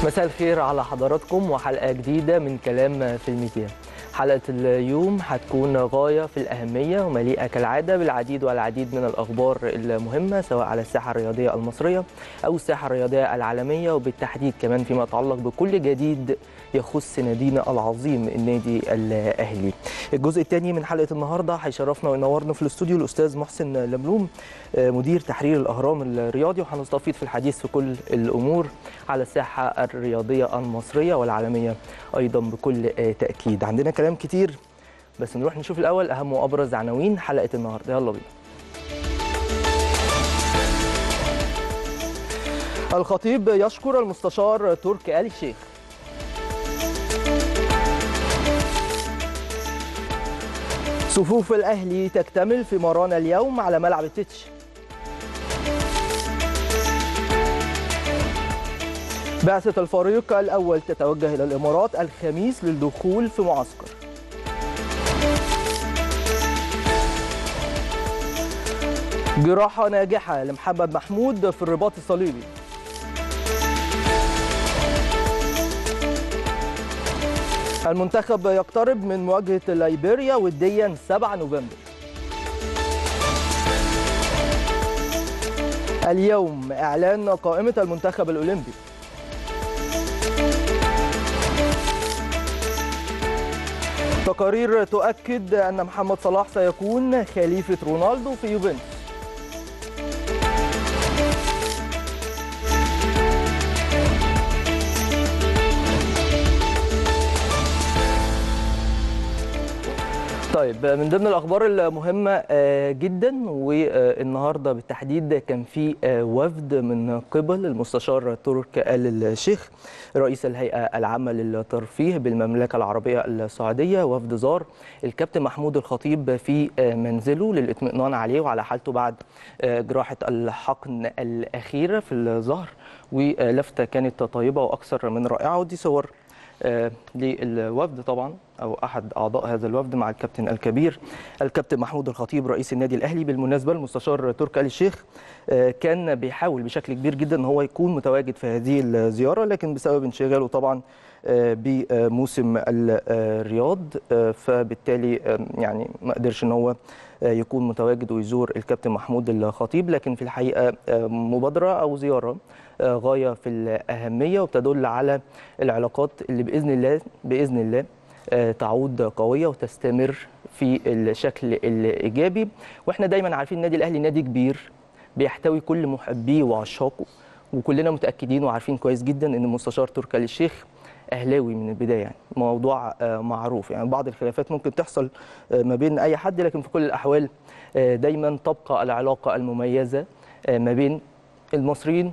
مساء الخير على حضراتكم وحلقة جديدة من كلام في الميديا حلقة اليوم هتكون غاية في الأهمية ومليئة كالعادة بالعديد والعديد من الأخبار المهمة سواء على الساحة الرياضية المصرية أو الساحة الرياضية العالمية وبالتحديد كمان فيما يتعلق بكل جديد يخص نادينا العظيم النادي الأهلي الجزء الثاني من حلقة النهاردة هيشرفنا وينورنا في الاستوديو الأستاذ محسن لملوم مدير تحرير الأهرام الرياضي وهنستفيض في الحديث في كل الأمور على الساحة الرياضية المصرية والعالمية أيضا بكل تأكيد عندنا كلام كتير بس نروح نشوف الأول أهم وأبرز عناوين حلقة النهاردة يلا بينا الخطيب يشكر المستشار تركي آل الشيخ صفوف الأهلي تكتمل في مرانا اليوم على ملعب التتش بعثة الفريق الأول تتوجه إلى الإمارات الخميس للدخول في معسكر جراحة ناجحة لمحمد محمود في الرباط الصليبي المنتخب يقترب من مواجهة ليبيريا وديا 7 نوفمبر اليوم إعلان قائمة المنتخب الأولمبي تقارير تؤكد أن محمد صلاح سيكون خليفة رونالدو في يوفنتوس طيب من ضمن الاخبار المهمه جدا والنهارده بالتحديد كان في وفد من قبل المستشار ترك ال الشيخ رئيس الهيئه العامه للترفيه بالمملكه العربيه السعوديه وفد زار الكابتن محمود الخطيب في منزله للاطمئنان عليه وعلى حالته بعد جراحه الحقن الاخيره في الظهر ولفته كانت طيبه واكثر من رائعه ودي صور للوفد طبعا او احد اعضاء هذا الوفد مع الكابتن الكبير الكابتن محمود الخطيب رئيس النادي الاهلي بالمناسبه المستشار تركي آل الشيخ كان بيحاول بشكل كبير جدا ان هو يكون متواجد في هذه الزياره لكن بسبب انشغاله طبعا بموسم الرياض فبالتالي يعني ما قدرش ان هو يكون متواجد ويزور الكابتن محمود الخطيب لكن في الحقيقه مبادره او زياره غايه في الاهميه وبتدل على العلاقات اللي باذن الله باذن الله تعود قويه وتستمر في الشكل الايجابي واحنا دايما عارفين النادي الاهلي نادي كبير بيحتوي كل محبيه وعشاقه وكلنا متاكدين وعارفين كويس جدا ان المستشار تركي آل الشيخ اهلاوي من البدايه يعني موضوع معروف يعني بعض الخلافات ممكن تحصل ما بين اي حد لكن في كل الاحوال دايما تبقى العلاقه المميزه ما بين المصريين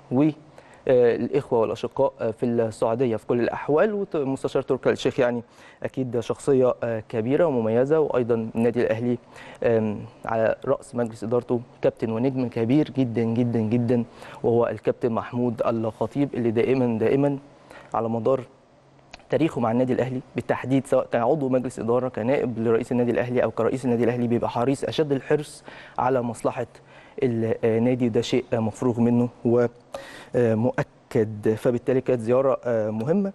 والاخوه والاشقاء في السعوديه في كل الاحوال والمستشار تركي آل الشيخ يعني اكيد شخصيه كبيره ومميزه وايضا النادي الاهلي على راس مجلس ادارته كابتن ونجم كبير جدا جدا جدا وهو الكابتن محمود الخطيب اللي دائما دائما على مدار تاريخه مع النادي الاهلي بالتحديد سواء كعضو مجلس اداره كنائب لرئيس النادي الاهلي او كرئيس النادي الاهلي بيبقى حريص اشد الحرص على مصلحه النادي وده شيء مفروغ منه ومؤكد فبالتالي كانت زياره مهمه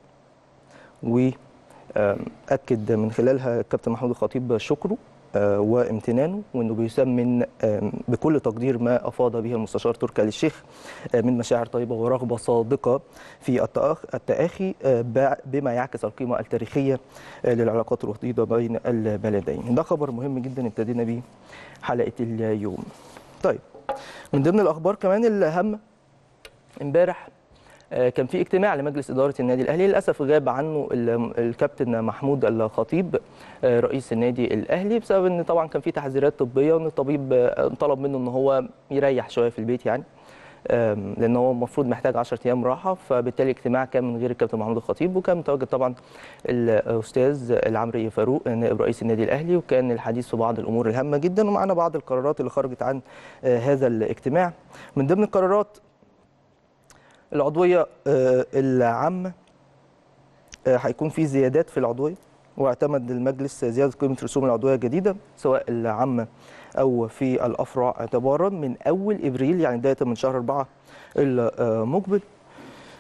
واكد من خلالها الكابتن محمود الخطيب شكره وامتنانه وانه بيسمن بكل تقدير ما افاض به المستشار تركي آل الشيخ من مشاعر طيبه ورغبه صادقه في التآخي بما يعكس القيمه التاريخيه للعلاقات الوطيده بين البلدين. ده خبر مهم جدا ابتدينا بيه حلقه اليوم. طيب من ضمن الاخبار كمان الهامه امبارح كان في اجتماع لمجلس اداره النادي الاهلي للاسف غاب عنه الكابتن محمود الخطيب رئيس النادي الاهلي بسبب ان طبعا كان في تحذيرات طبيه وان الطبيب طلب منه ان هو يريح شويه في البيت يعني لان هو المفروض محتاج 10 ايام راحه فبالتالي الاجتماع كان من غير الكابتن محمود الخطيب وكان متواجد طبعا الاستاذ العمري فاروق نائب رئيس النادي الاهلي وكان الحديث في بعض الامور الهامه جدا ومعنا بعض القرارات اللي خرجت عن هذا الاجتماع من ضمن القرارات العضويه العامه هيكون في زيادات في العضويه واعتمد المجلس زياده قيمه رسوم العضويه الجديده سواء العامه او في الافرع اعتبارا من اول ابريل يعني بدايه من شهر 4 المقبل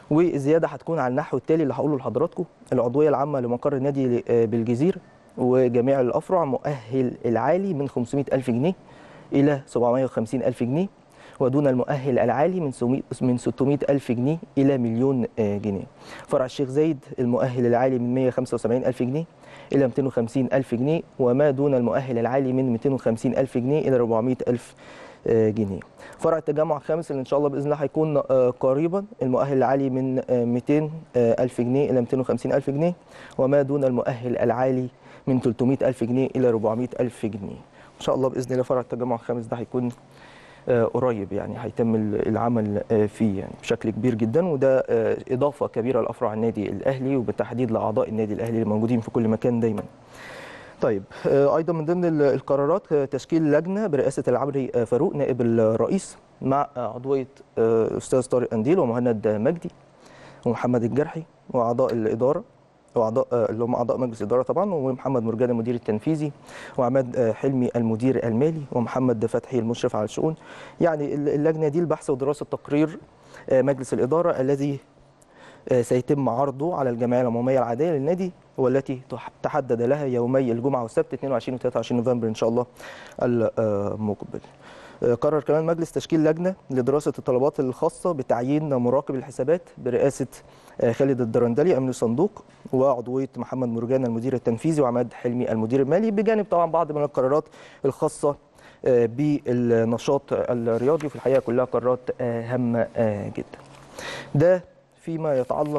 والزياده هتكون على النحو التالي اللي هقوله لحضراتكم العضويه العامه لمقر النادي بالجزيره وجميع الافرع مؤهل العالي من 500 الف جنيه الى 750 الف جنيه ودون المؤهل العالي من من 600 ألف جنيه إلى مليون جنيه فرع الشيخ زايد المؤهل العالي من 175 ألف جنيه إلى 250 ألف جنيه وما دون المؤهل العالي من 250 ألف جنيه إلى 400 ألف جنيه فرع التجمع الخامس اللي ان شاء الله باذن الله هيكون قريبا المؤهل العالي من 200 الف جنيه الى 250 الف جنيه وما دون المؤهل العالي من 300 الف جنيه الى 400 الف جنيه ان شاء الله باذن الله فرع التجمع الخامس ده هيكون قريب يعني هيتم العمل فيه يعني بشكل كبير جدا وده اضافه كبيره لافرع النادي الاهلي وبالتحديد لاعضاء النادي الاهلي الموجودين في كل مكان دايما. طيب ايضا من ضمن القرارات تشكيل لجنه برئاسه العمري فاروق نائب الرئيس مع عضويه استاذ طارق انديل ومهند مجدي ومحمد الجرحي واعضاء الاداره واعضاء اللي هم اعضاء مجلس الاداره طبعا ومحمد مرجان المدير التنفيذي وعماد حلمي المدير المالي ومحمد فتحي المشرف على الشؤون يعني اللجنه دي البحث ودراسه تقرير مجلس الاداره الذي سيتم عرضه على الجمعيه العموميه العاديه للنادي والتي تحدد لها يومي الجمعه والسبت 22 و 23 نوفمبر ان شاء الله المقبل. قرر كمان مجلس تشكيل لجنه لدراسه الطلبات الخاصه بتعيين مراقب الحسابات برئاسه خالد الدرندلي امين الصندوق وعضويه محمد مرجان المدير التنفيذي وعماد حلمي المدير المالي بجانب طبعا بعض من القرارات الخاصه بالنشاط الرياضي وفي الحقيقه كلها قرارات هامه جدا. ده فيما يتعلق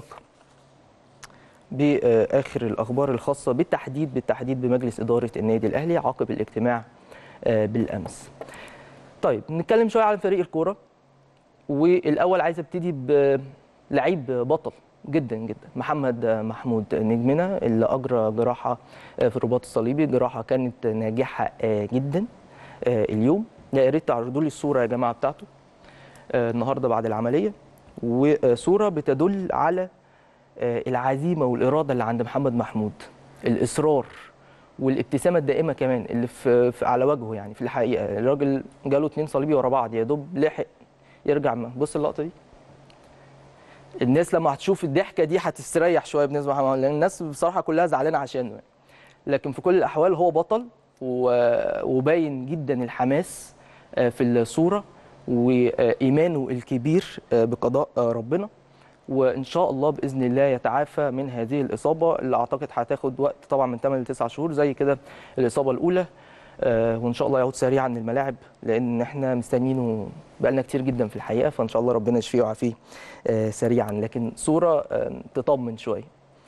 باخر الاخبار الخاصه بالتحديد بالتحديد بمجلس اداره النادي الاهلي عقب الاجتماع بالامس. طيب نتكلم شويه عن فريق الكوره والاول عايز ابتدي بلعيب بطل جدا جدا محمد محمود نجمنا اللي اجرى جراحه في الرباط الصليبي جراحه كانت ناجحه جدا اليوم يا ريت تعرضوا لي الصوره يا جماعه بتاعته النهارده بعد العمليه وصوره بتدل على العزيمه والاراده اللي عند محمد محمود الاصرار والابتسامه الدائمه كمان اللي في, في على وجهه يعني في الحقيقه الراجل جاله اتنين صليبي ورا بعض يا دوب لحق يرجع بص اللقطه دي الناس لما هتشوف الضحكه دي هتستريح شويه بالنسبه لمحمد لان الناس بصراحه كلها زعلانه عشانه يعني. لكن في كل الاحوال هو بطل وباين جدا الحماس في الصوره وايمانه الكبير بقضاء ربنا وان شاء الله باذن الله يتعافى من هذه الاصابه اللي اعتقد هتاخد وقت طبعا من 8 ل 9 شهور زي كده الاصابه الاولى وان شاء الله يعود سريعا للملاعب لان احنا مستنيينه بقالنا كتير جدا في الحقيقه فان شاء الله ربنا يشفيه ويعافيه سريعا لكن صوره تطمن شويه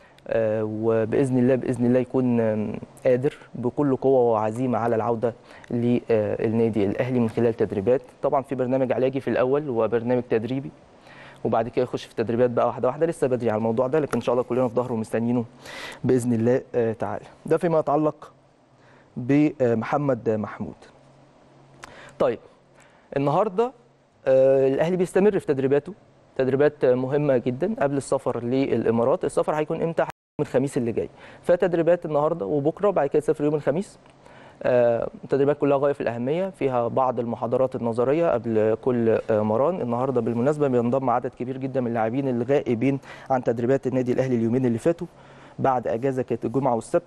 وباذن الله باذن الله يكون قادر بكل قوه وعزيمه على العوده للنادي الاهلي من خلال تدريبات طبعا في برنامج علاجي في الاول وبرنامج تدريبي وبعد كده يخش في تدريبات بقى واحده واحده لسه بدري على الموضوع ده لكن ان شاء الله كلنا في ظهره ومستنيينه باذن الله تعالى ده فيما يتعلق بمحمد محمود طيب النهارده الاهلي بيستمر في تدريباته تدريبات مهمه جدا قبل السفر للامارات السفر هيكون امتى يوم الخميس اللي جاي فتدريبات النهارده وبكره وبعد كده تسافر يوم الخميس التدريبات كلها غايه في الاهميه فيها بعض المحاضرات النظريه قبل كل مران النهارده بالمناسبه بينضم عدد كبير جدا من اللاعبين الغائبين عن تدريبات النادي الاهلي اليومين اللي فاتوا بعد اجازه كانت الجمعه والسبت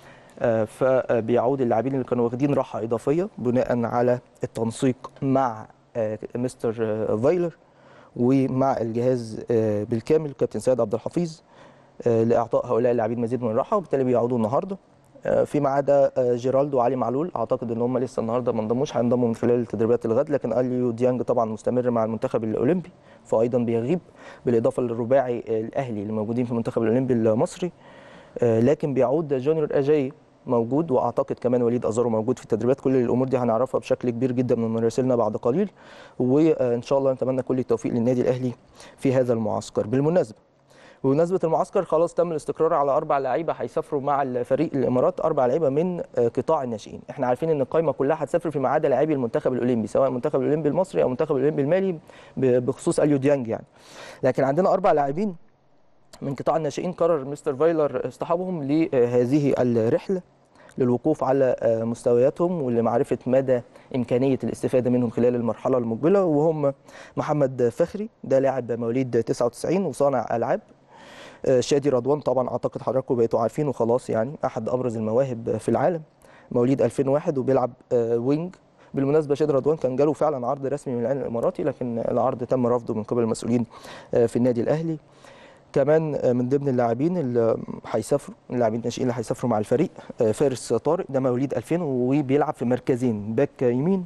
فبيعود اللاعبين اللي كانوا واخدين راحه اضافيه بناء على التنسيق مع مستر فايلر ومع الجهاز بالكامل كابتن سيد عبد الحفيظ لاعطاء هؤلاء اللاعبين مزيد من الراحه وبالتالي بيعودوا النهارده فيما عدا جيرالدو وعلي معلول اعتقد ان هم لسه النهارده ما انضموش هينضموا من خلال تدريبات الغد لكن اليو ديانج طبعا مستمر مع المنتخب الاولمبي فايضا بيغيب بالاضافه للرباعي الاهلي اللي موجودين في المنتخب الاولمبي المصري لكن بيعود جونيور اجاي موجود واعتقد كمان وليد ازارو موجود في التدريبات كل الامور دي هنعرفها بشكل كبير جدا من مراسلنا بعد قليل وان شاء الله نتمنى كل التوفيق للنادي الاهلي في هذا المعسكر بالمناسبه بمناسبه المعسكر خلاص تم الاستقرار على اربع لعيبه هيسافروا مع الفريق الامارات اربع لعيبه من قطاع الناشئين احنا عارفين ان القائمه كلها هتسافر فيما عدا لاعبي المنتخب الاولمبي سواء المنتخب الاولمبي المصري او المنتخب الاولمبي المالي بخصوص اليو ديانج يعني لكن عندنا اربع لاعبين من قطاع الناشئين قرر مستر فايلر اصطحابهم لهذه الرحله للوقوف على آه، مستوياتهم ولمعرفه مدى امكانيه الاستفاده منهم خلال المرحله المقبله وهم محمد فخري ده لاعب مواليد 99 وصانع العاب آه، شادي رضوان طبعا اعتقد حضراتكم بقيتوا عارفينه خلاص يعني احد ابرز المواهب في العالم مواليد 2001 وبيلعب آه، وينج بالمناسبه شادي رضوان كان جاله فعلا عرض رسمي من العين الاماراتي لكن العرض تم رفضه من قبل المسؤولين آه، في النادي الاهلي كمان آه، من ضمن اللاعبين اللي هيسافروا اللاعبين الناشئين اللي هيسافروا مع الفريق آه، فارس طارق ده مواليد 2000 وبيلعب في مركزين باك يمين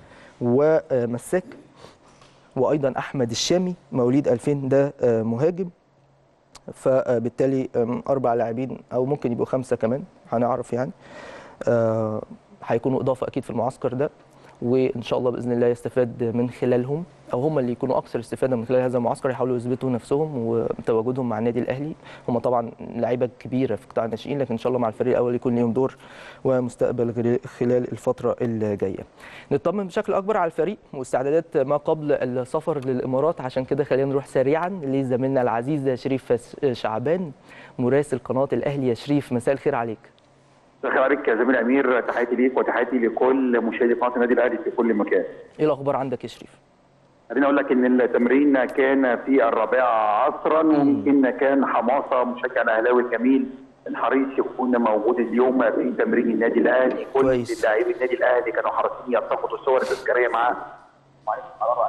ومساك وايضا احمد الشامي مواليد 2000 ده آه، مهاجم فبالتالي آم، اربع لاعبين او ممكن يبقوا خمسه كمان هنعرف يعني آه، هيكونوا اضافه اكيد في المعسكر ده وان شاء الله باذن الله يستفاد من خلالهم او هم اللي يكونوا اكثر استفاده من خلال هذا المعسكر يحاولوا يثبتوا نفسهم وتواجدهم مع النادي الاهلي هم طبعا لعيبه كبيره في قطاع الناشئين لكن ان شاء الله مع الفريق الاول يكون ليهم دور ومستقبل غير- خلال الفتره الجايه. نطمن بشكل اكبر على الفريق واستعدادات ما قبل السفر للامارات عشان كده خلينا نروح سريعا لزميلنا العزيز شريف فس- شعبان مراسل قناه الاهلي يا شريف مساء الخير عليك. مساء الخير عليك يا زميل امير تحياتي ليك وتحياتي لكل مشاهدي قناه النادي الاهلي في كل مكان. ايه الاخبار عندك يا شريف؟ خليني اقول لك ان التمرين كان في الرابعه عصرا ويمكن كان حماسه مشجع الاهلاوي الجميل الحريص يكون موجود اليوم في تمرين النادي الاهلي كل كويس. لاعبي النادي الاهلي كانوا حريصين يلتقطوا الصور التذكاريه معاه معلش قرار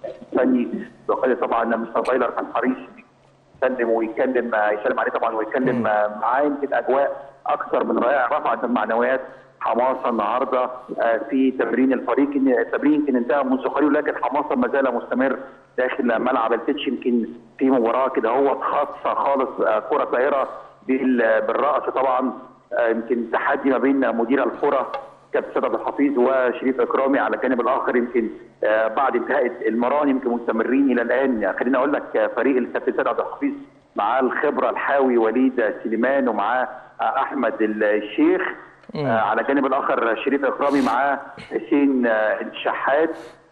فني بقياده طبعا مستر فايلر كان حريص يسلم ويتكلم يسلم عليه طبعا ويتكلم معاه يمكن اجواء اكثر من رائعه رفعت المعنويات حماسه النهارده آه، في تمرين الفريق إن التمرين يمكن انتهى منذ قليل لكن حماسه ما زال مستمر داخل ملعب التتش يمكن في مباراه كده هو خاصه خالص آه، كره طائره بال- بالراس طبعا آه، يمكن تحدي ما بين مدير الكره كابتن سيد عبد الحفيظ وشريف اكرامي على الجانب الاخر يمكن آه، بعد انتهاء المران يمكن مستمرين الى الان خليني اقول لك آه، فريق الكابتن سيد عبد الحفيظ معاه الخبره الحاوي وليد سليمان ومعاه آه، احمد الشيخ آه، على الجانب الاخر شريف اكرامي معاه حسين آه، الشحات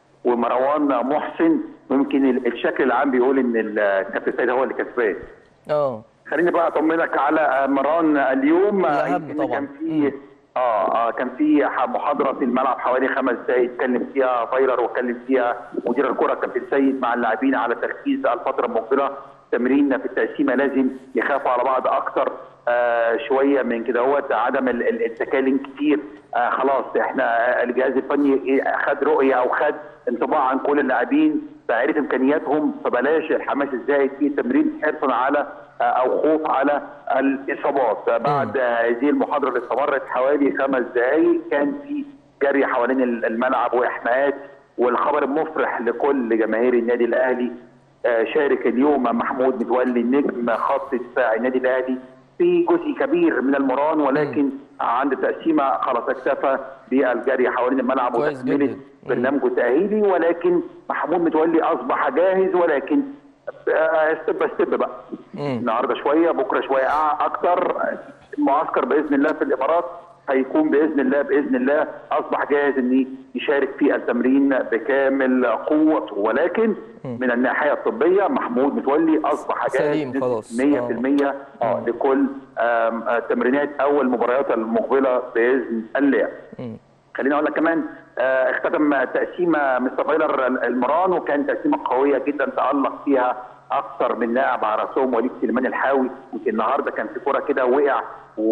ومروان محسن ويمكن ال- الشكل العام بيقول ان الكابتن سيد هو اللي كسبان اه خليني بقى اطمنك على مران اليوم الأهم يمكن طبعاً. كان في اه اه كان في ح- محاضره في الملعب حوالي خمس دقائق اتكلم فيها فايلر واتكلم فيها مدير الكره كابتن سيد مع اللاعبين على تركيز الفتره المقبله تمرين في التقسيمه لازم يخافوا على بعض اكتر آه شويه من كده هو عدم ال- ال- التكالين كتير آه خلاص احنا آه، الجهاز الفني خد رؤيه او خد انطباع عن كل اللاعبين فعرف امكانياتهم فبلاش الحماس الزايد في التمرين حرصا على آه، او خوف على الاصابات آه، بعد آه، هذه المحاضره اللي استمرت حوالي خمس دقائق كان في جري حوالين الملعب واحماءات والخبر المفرح لكل جماهير النادي الاهلي آه، شارك اليوم محمود متولي نجم خط دفاع النادي الاهلي في جزء كبير من المران ولكن عند التقسيمه خلاص اكتفى بالجري حوالين الملعب كويس وتكمله جدا. برنامجه التاهيلي ولكن محمود متولي اصبح جاهز ولكن آه، ستيب ستيب بقى النهارده شويه بكره شويه أع- اكتر المعسكر باذن الله في الامارات هيكون باذن الله باذن الله اصبح جاهز ان يشارك في التمرين بكامل قوته ولكن من الناحيه الطبيه محمود متولي اصبح جاهز سليم بنسبة خلاص. 100% اه لكل آم، آه، تمرينات او المباريات المقبله باذن الله خليني اقول لك كمان آه، اختتم تقسيمه مستر فايلر المران وكان تقسيمه قويه جدا تالق فيها اكثر من لاعب على راسهم وليد سليمان الحاوي يمكن النهارده كان في كره كده وقع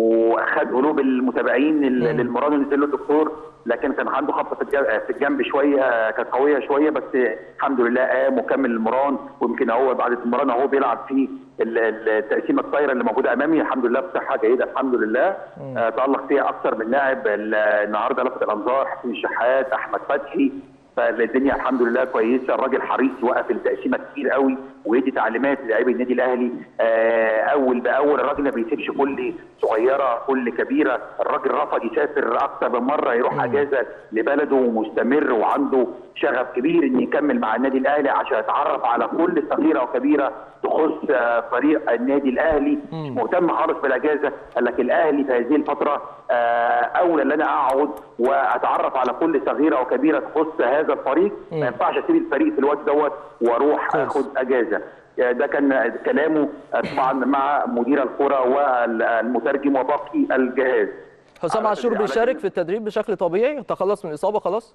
واخد قلوب المتابعين لل- للمران ونزل له الدكتور لكن كان عنده خبطه في الجنب, في الجنب شويه كانت قويه شويه بس الحمد لله قام وكمل المران ويمكن هو بعد المران هو بيلعب في ال- ال- التقسيمه الطايره اللي موجوده امامي الحمد لله بصحه جيده الحمد لله آه تالق فيها اكثر من لاعب ال- النهارده لفت الانظار حسين الشحات احمد فتحي فالدنيا الحمد لله كويسه الراجل حريص يوقف التقسيمه كتير قوي ويدي تعليمات للاعبي النادي الاهلي آه اول باول الراجل ما بيسيبش كل صغيره كل كبيره الراجل رفض يسافر اكثر من مره يروح اجازه لبلده ومستمر وعنده شغف كبير انه يكمل مع النادي الاهلي عشان يتعرف على كل صغيره وكبيره تخص آه، فريق النادي الاهلي مش مهتم خالص بالاجازه قال لك الاهلي في هذه الفتره آه، اولى ان انا اقعد واتعرف على كل صغيره وكبيره تخص هذا الفريق ما ينفعش اسيب الفريق في الوقت دوت واروح كويس. اخد اجازه آه، ده كان كلامه آه، طبعا مع مدير الكره والمترجم وباقي الجهاز حسام على- عاشور على- بيشارك في التدريب بشكل طبيعي تخلص من الاصابه خلاص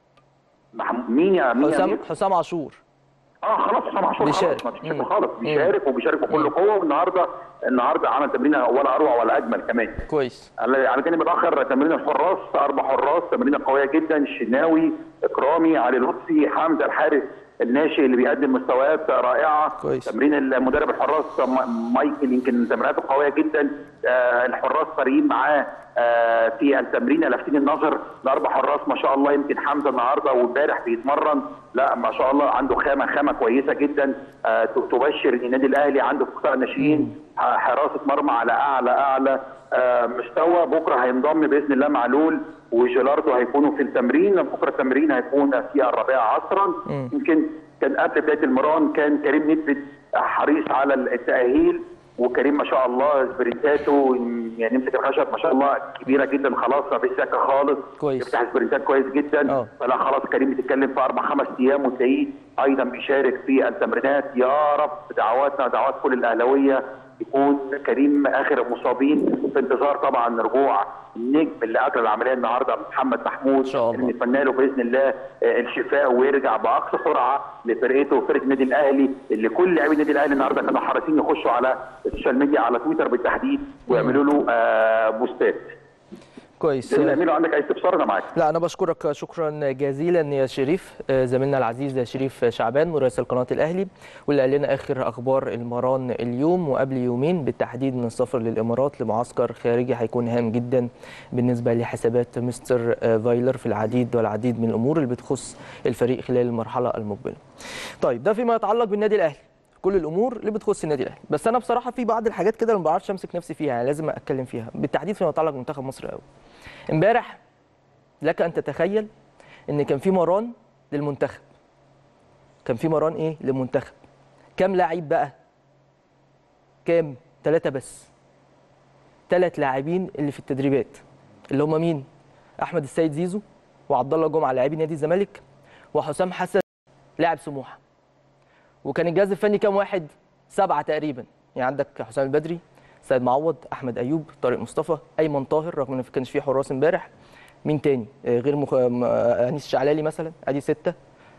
محم- مين يا مين يا حسام مين؟ حسام عاشور اه خلاص حسام عاشور بيشارك. خلاص ما فيش مم. شك خالص مم. بيشارك وبيشارك بكل قوه والنهارده النهارده عمل تمرينه ولا اروع ولا اجمل كمان كويس على على جانب الاخر تمرين الحراس اربع حراس تمرينه قويه جدا الشناوي اكرامي علي لطفي حمزه الحارس الناشئ اللي بيقدم مستويات رائعه كويس. تمرين المدرب الحراس م- مايكل يمكن تمريناته قويه جدا آه الحراس طاريين معاه آه في التمرين لافتين النظر الاربع حراس ما شاء الله يمكن حمزه النهارده وامبارح بيتمرن لا ما شاء الله عنده خامه خامه كويسه جدا آه ت- تبشر ان النادي الاهلي عنده في قطاع الناشئين ح- حراسه مرمى على اعلى اعلى آه مستوى بكره هينضم باذن الله معلول وجيلاردو هيكونوا في التمرين بكره التمرين هيكون في الرابعه عصرا يمكن كان قبل بدايه المران كان كريم نسبت حريص على التاهيل وكريم ما شاء الله سبرنتاته يعني يمسك الخشب ما شاء الله كبيره جدا خلاص ما فيش شك خالص كويس. يفتح سبرنتات كويس جدا اه. فلا خلاص كريم بتتكلم في اربع خمس ايام وتلاقيه ايضا بيشارك في التمرينات يا رب دعواتنا ودعوات كل الاهلاويه يكون كريم اخر المصابين في انتظار طبعا رجوع النجم اللي اجرى العمليه النهارده محمد محمود إن شاء الله. نتمنى له باذن الله آه، الشفاء ويرجع باقصى سرعه لفرقته وفرقه النادي الاهلي اللي كل لاعبي النادي الاهلي النهارده كانوا حريصين يخشوا على السوشيال ميديا على تويتر بالتحديد ويعملوا له آه، بوستات. كويس باذن الله لو عندك اي استفسار انا معاك. لا انا بشكرك شكرا جزيلا يا شريف آه، زميلنا العزيز شريف شعبان مراسل قناه الاهلي واللي قال لنا اخر اخبار المران اليوم وقبل يومين بالتحديد من السفر للامارات لمعسكر خارجي هيكون هام جدا بالنسبه لحسابات مستر آه، فايلر في العديد والعديد من الامور اللي بتخص الفريق خلال المرحله المقبله. طيب ده فيما يتعلق بالنادي الاهلي كل الامور اللي بتخص النادي الاهلي بس انا بصراحه في بعض الحاجات كده اللي ما بعرفش امسك نفسي فيها يعني لازم اتكلم فيها بالتحديد فيما يتعلق بمنتخب مصر قوي امبارح لك ان تتخيل ان كان في مران للمنتخب كان في مران ايه للمنتخب كام لعيب بقى كام ثلاثة بس ثلاث لاعبين اللي في التدريبات اللي هم مين احمد السيد زيزو وعبد الله جمعه لاعبي نادي الزمالك وحسام حسن لاعب سموحه وكان الجهاز الفني كام واحد سبعه تقريبا يعني عندك حسام البدري سيد معوض احمد ايوب طارق مصطفى ايمن طاهر رغم ان ما كانش فيه حراس امبارح مين تاني آه، غير مخ... م- آه، انيس الشعلالي مثلا ادي سته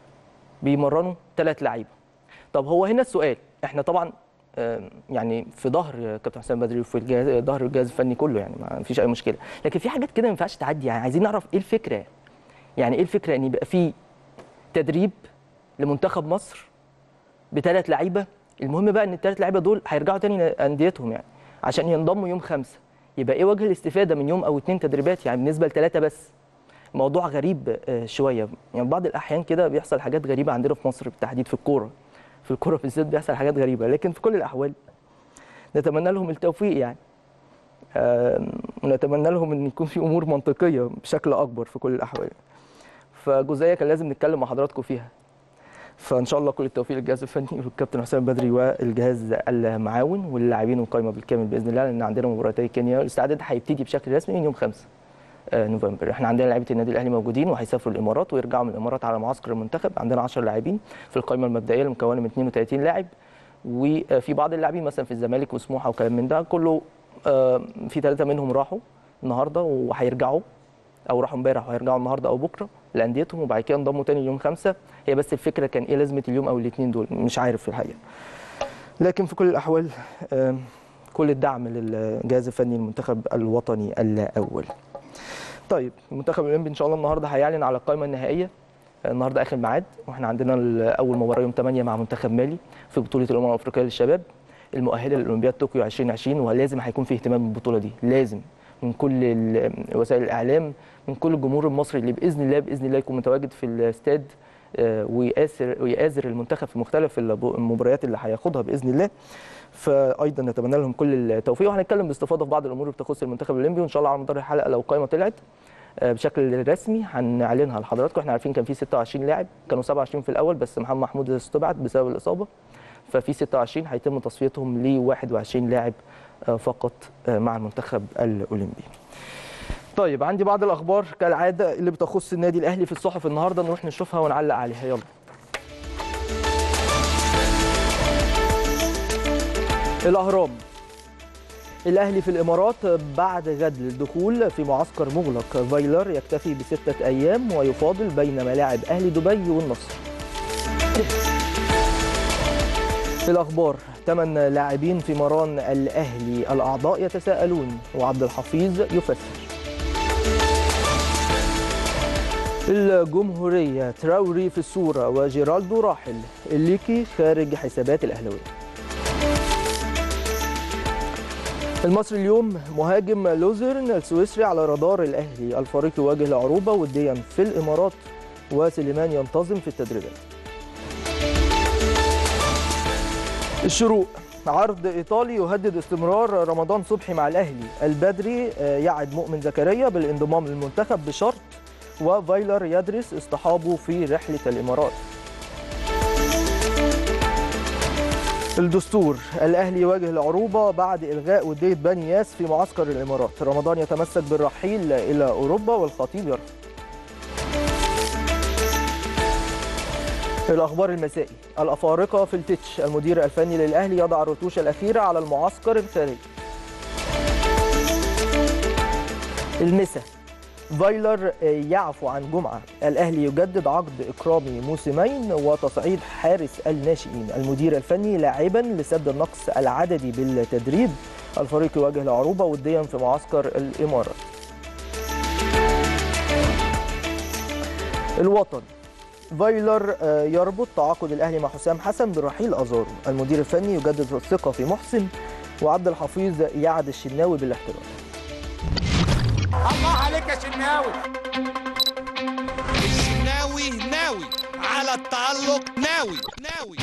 بيمرنوا ثلاث لعيبه طب هو هنا السؤال احنا طبعا آه، يعني في ظهر كابتن حسام بدري وفي الجهاز ظهر الجهاز الفني كله يعني ما فيش اي مشكله لكن في حاجات كده ما ينفعش تعدي يعني عايزين نعرف ايه الفكره يعني ايه الفكره ان يبقى في تدريب لمنتخب مصر بثلاث لعيبه المهم بقى ان الثلاث لعيبه دول هيرجعوا تاني انديتهم يعني عشان ينضموا يوم خمسة يبقى ايه وجه الاستفاده من يوم او اتنين تدريبات يعني بالنسبه لثلاثه بس موضوع غريب آه، شويه يعني بعض الاحيان كده بيحصل حاجات غريبه عندنا في مصر بالتحديد في الكوره في الكوره بالذات بيحصل حاجات غريبه لكن في كل الاحوال نتمنى لهم التوفيق يعني آم، ونتمنى لهم ان يكون في امور منطقيه بشكل اكبر في كل الاحوال فجزئيه كان لازم نتكلم مع حضراتكم فيها فان شاء الله كل التوفيق للجهاز الفني والكابتن حسام بدري والجهاز المعاون واللاعبين والقائمه بالكامل باذن الله لان عندنا مباراتي كينيا الاستعداد هيبتدي بشكل رسمي من يوم 5 آه، نوفمبر احنا عندنا لعيبه النادي الاهلي موجودين وهيسافروا الامارات ويرجعوا من الامارات على معسكر المنتخب عندنا 10 لاعبين في القائمه المبدئيه المكونه من 32 لاعب وفي بعض اللاعبين مثلا في الزمالك وسموحه وكلام من ده كله آه، في ثلاثه منهم راحوا النهارده وهيرجعوا او راحوا امبارح وهيرجعوا النهارده او بكره لانديتهم وبعد كده انضموا تاني يوم خمسة هي بس الفكره كان ايه لازمه اليوم او الاثنين دول مش عارف في الحقيقه لكن في كل الاحوال آم، كل الدعم للجهاز الفني المنتخب الوطني الاول طيب المنتخب الاولمبي ان شاء الله النهارده هيعلن على القائمه النهائيه النهارده اخر ميعاد واحنا عندنا اول مباراه يوم 8 مع منتخب مالي في بطوله الامم الافريقيه للشباب المؤهله لاولمبياد طوكيو 2020 ولازم هيكون في اهتمام بالبطوله دي لازم من كل ال- وسائل الاعلام من كل الجمهور المصري اللي باذن الله باذن الله يكون متواجد في الاستاد آه، ويآثر ويآزر المنتخب في مختلف الب- المباريات اللي هياخدها باذن الله فايضا نتمنى لهم كل التوفيق وهنتكلم باستفاضه في بعض الامور اللي بتخص المنتخب الاولمبي وان شاء الله على مدار الحلقه لو القائمه طلعت آه، بشكل رسمي هنعلنها لحضراتكم احنا عارفين كان في 26 لاعب كانوا 27 في الاول بس محمد محمود استبعد بسبب الاصابه ففي 26 هيتم تصفيتهم ل 21 لاعب آه، فقط آه، مع المنتخب الاولمبي طيب عندي بعض الاخبار كالعاده اللي بتخص النادي الاهلي في الصحف النهارده نروح نشوفها ونعلق عليها يلا الاهرام الأهلي في الإمارات بعد غد للدخول في معسكر مغلق فايلر يكتفي بستة أيام ويفاضل بين ملاعب أهلي دبي والنصر في الأخبار ثمان لاعبين في مران الأهلي الأعضاء يتساءلون وعبد الحفيظ يفسر الجمهورية تراوري في الصورة وجيرالدو راحل الليكي خارج حسابات الأهلاوية المصري اليوم مهاجم لوزرن السويسري على رادار الأهلي الفريق يواجه العروبة وديا في الإمارات وسليمان ينتظم في التدريبات الشروق عرض ايطالي يهدد استمرار رمضان صبحي مع الاهلي البدري يعد مؤمن زكريا بالانضمام للمنتخب بشرط وفايلر يدرس اصطحابه في رحله الامارات الدستور الاهلي يواجه العروبه بعد الغاء وديه بني ياس في معسكر الامارات رمضان يتمسك بالرحيل الى اوروبا والخطيب يرفض الأخبار المسائي الأفارقة في التتش المدير الفني للأهلي يضع الرتوش الأخيرة على المعسكر الخارجي المسا فايلر يعفو عن جمعة الأهلي يجدد عقد إكرامي موسمين وتصعيد حارس الناشئين المدير الفني لاعبا لسد النقص العددي بالتدريب الفريق يواجه العروبة وديا في معسكر الإمارات الوطن فايلر يربط تعاقد الاهلي مع حسام حسن برحيل ازارو المدير الفني يجدد الثقه في محسن وعبد الحفيظ يعد الشناوي بالاحتراف الله عليك يا شناوي الشناوي ناوي على التألق ناوي ناوي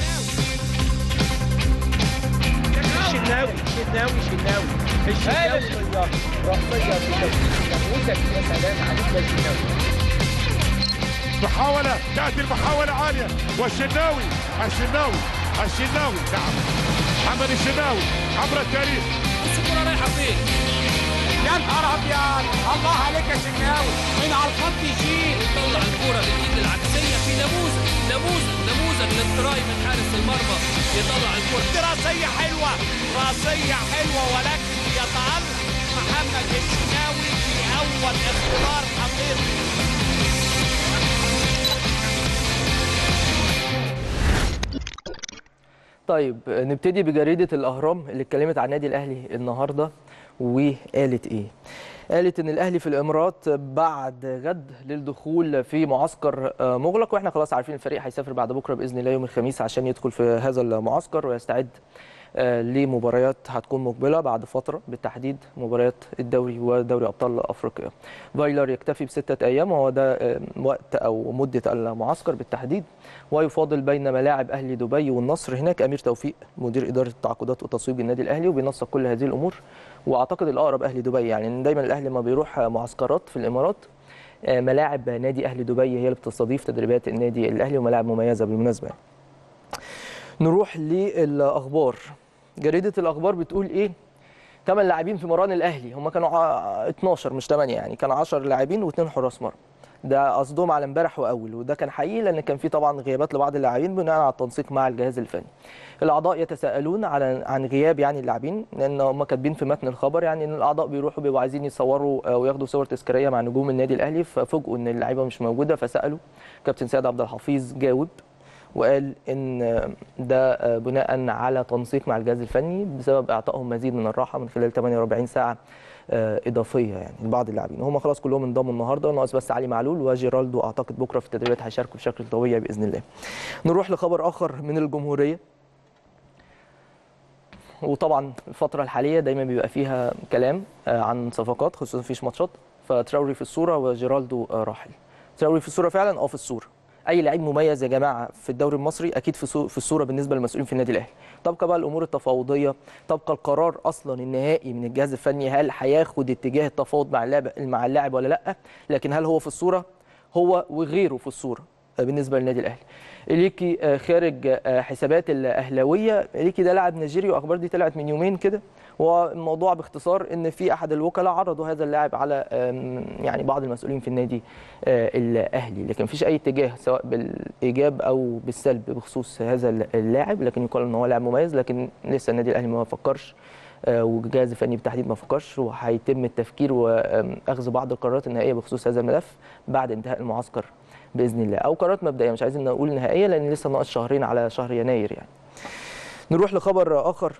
شناوي شناوي شناوي الشناوي رأسية كده نموذج يا سلام عليك يا شناوي محاولة تأتي المحاولة عالية والشناوي الشناوي الشناوي نعم محمد الشناوي عبر التاريخ الكرة رايحة فين؟ يا نهار أبيض الله عليك يا شناوي من على الخط يشيل يطلع الكرة بالإيد العكسية في نموذج نموذج نموذج للتراي من حارس المرمى يطلع الكرة دي راسية حلوة راسية حلوة ولكن يتألق محمد الشناوي في أول اختبار حقيقي طيب نبتدي بجريدة الأهرام اللي اتكلمت عن النادي الأهلي النهاردة وقالت إيه؟ قالت إن الأهلي في الإمارات بعد غد للدخول في معسكر مغلق وإحنا خلاص عارفين الفريق هيسافر بعد بكرة بإذن الله يوم الخميس عشان يدخل في هذا المعسكر ويستعد لمباريات هتكون مقبله بعد فتره بالتحديد مباريات الدوري ودوري ابطال افريقيا. فايلر يكتفي بسته ايام وهو ده وقت او مده المعسكر بالتحديد ويفاضل بين ملاعب اهلي دبي والنصر هناك امير توفيق مدير اداره التعاقدات وتسويق النادي الاهلي وبينسق كل هذه الامور واعتقد الاقرب اهلي دبي يعني دايما الاهلي ما بيروح معسكرات في الامارات ملاعب نادي اهلي دبي هي اللي بتستضيف تدريبات النادي الاهلي وملاعب مميزه بالمناسبه يعني. نروح للاخبار جريده الاخبار بتقول ايه ثمان لاعبين في مران الاهلي هم كانوا 12 مش 8 يعني كان 10 لاعبين واثنين حراس مرمى ده قصدهم على امبارح واول وده كان حقيقي لان كان في طبعا غيابات لبعض اللاعبين بناء على التنسيق مع الجهاز الفني الاعضاء يتساءلون على عن غياب يعني اللاعبين لان هم كاتبين في متن الخبر يعني ان الاعضاء بيروحوا بيبقوا عايزين يصوروا وياخدوا صور تذكاريه مع نجوم النادي الاهلي ففوجئوا ان اللعيبه مش موجوده فسالوا كابتن سيد عبد الحفيظ جاوب وقال ان ده بناء على تنسيق مع الجهاز الفني بسبب اعطائهم مزيد من الراحه من خلال 48 ساعه اضافيه يعني لبعض اللاعبين هم خلاص كلهم انضموا النهارده ناقص بس علي معلول وجيرالدو اعتقد بكره في التدريبات هيشاركوا بشكل طبيعي باذن الله. نروح لخبر اخر من الجمهوريه وطبعا الفتره الحاليه دايما بيبقى فيها كلام عن صفقات خصوصا مفيش ماتشات فتراوري في الصوره وجيرالدو راحل. تراوري في الصوره فعلا اه في الصوره. اي لعيب مميز يا جماعه في الدوري المصري اكيد في في الصوره بالنسبه للمسؤولين في النادي الاهلي تبقى بقى الامور التفاوضيه تبقى القرار اصلا النهائي من الجهاز الفني هل هياخد اتجاه التفاوض مع اللاعب مع اللاعب ولا لا لكن هل هو في الصوره هو وغيره في الصوره بالنسبه للنادي الاهلي اليكي خارج حسابات الاهلاويه اليكي ده لاعب نيجيري واخبار دي طلعت من يومين كده والموضوع باختصار ان في احد الوكلاء عرضوا هذا اللاعب على يعني بعض المسؤولين في النادي الاهلي لكن مفيش اي اتجاه سواء بالايجاب او بالسلب بخصوص هذا اللاعب لكن يقال ان هو لاعب مميز لكن لسه النادي الاهلي ما فكرش آه، والجهاز الفني بالتحديد ما فكرش وهيتم التفكير واخذ بعض القرارات النهائيه بخصوص هذا الملف بعد انتهاء المعسكر باذن الله او قرارات مبدئيه مش عايزين نقول نهائيه لان لسه ناقص شهرين على شهر يناير يعني نروح لخبر اخر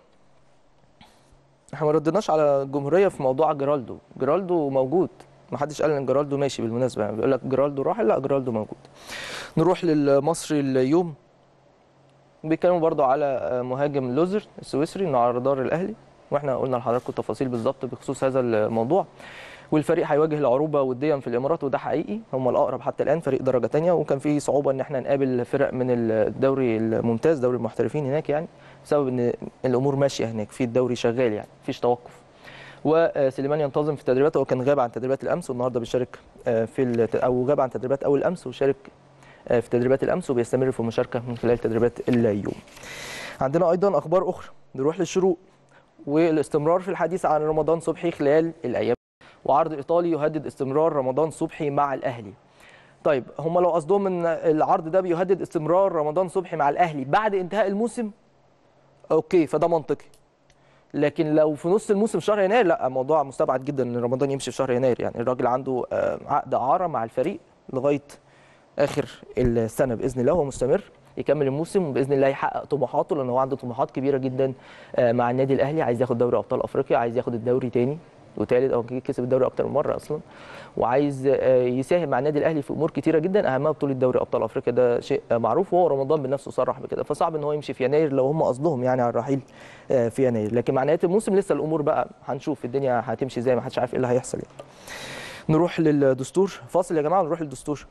احنا ما ردناش على الجمهوريه في موضوع جيرالدو جيرالدو موجود ما حدش قال ان جيرالدو ماشي بالمناسبه يعني بيقول لك جيرالدو راح لا جيرالدو موجود نروح للمصري اليوم بيتكلموا برضو على مهاجم لوزر السويسري انه على رادار الاهلي واحنا قلنا لحضراتكم التفاصيل بالظبط بخصوص هذا الموضوع والفريق هيواجه العروبه وديا في الامارات وده حقيقي هم الاقرب حتى الان فريق درجه ثانيه وكان في صعوبه ان احنا نقابل فرق من الدوري الممتاز دوري المحترفين هناك يعني بسبب ان الامور ماشيه هناك في الدوري شغال يعني مفيش توقف وسليمان ينتظم في التدريبات هو كان غاب عن تدريبات الامس والنهارده بيشارك في الت- او غاب عن تدريبات اول امس وشارك في تدريبات الامس وبيستمر في المشاركه من خلال تدريبات اليوم. عندنا ايضا اخبار اخرى نروح للشروق والاستمرار في الحديث عن رمضان صبحي خلال الايام وعرض ايطالي يهدد استمرار رمضان صبحي مع الاهلي. طيب هم لو قصدهم ان العرض ده بيهدد استمرار رمضان صبحي مع الاهلي بعد انتهاء الموسم اوكي فده منطقي. لكن لو في نص الموسم شهر يناير لا موضوع مستبعد جدا ان رمضان يمشي في شهر يناير يعني الراجل عنده آه، عقد اعاره مع الفريق لغايه اخر السنه باذن الله هو مستمر يكمل الموسم وباذن الله يحقق طموحاته لان هو عنده طموحات كبيره جدا آه، مع النادي الاهلي عايز ياخد دوري ابطال افريقيا عايز ياخد الدوري تاني وتالت او كسب الدوري اكتر من مره اصلا وعايز آه، يساهم مع النادي الاهلي في امور كتيره جدا اهمها بطوله دوري ابطال افريقيا ده شيء آه، معروف وهو رمضان بنفسه صرح بكده فصعب ان هو يمشي في يناير لو هم قصدهم يعني على الرحيل آه، في يناير لكن مع نهايه الموسم لسه الامور بقى هنشوف الدنيا هتمشي ازاي ما حدش عارف ايه اللي هيحصل يعني. نروح للدستور فاصل يا جماعه ونروح للدستور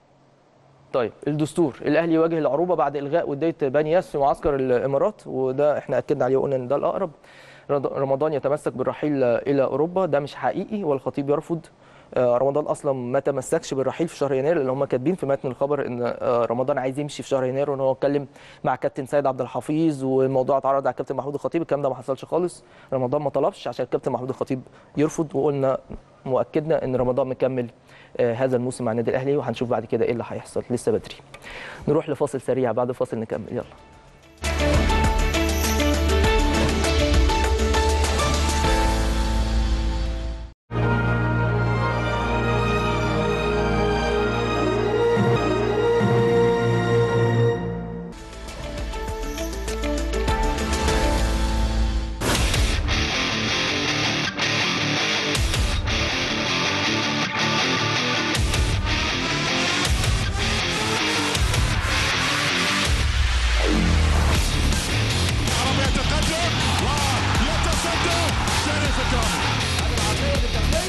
طيب الدستور الاهلي يواجه العروبه بعد الغاء وديه بني ياس في معسكر الامارات وده احنا اكدنا عليه وقلنا ان ده الاقرب رد- رمضان يتمسك بالرحيل الى اوروبا ده مش حقيقي والخطيب يرفض آه، رمضان اصلا ما تمسكش بالرحيل في شهر يناير لان هم كاتبين في متن الخبر ان آه، رمضان عايز يمشي في شهر يناير وان هو اتكلم مع كابتن سيد عبد الحفيظ والموضوع اتعرض على الكابتن محمود الخطيب الكلام ده ما حصلش خالص رمضان ما طلبش عشان الكابتن محمود الخطيب يرفض وقلنا مؤكدنا ان رمضان مكمل آه، هذا الموسم مع النادي الاهلي وهنشوف بعد كده ايه اللي هيحصل لسه بدري نروح لفاصل سريع بعد الفاصل نكمل يلا عربي يتقدم ويتصدى شريف الدومي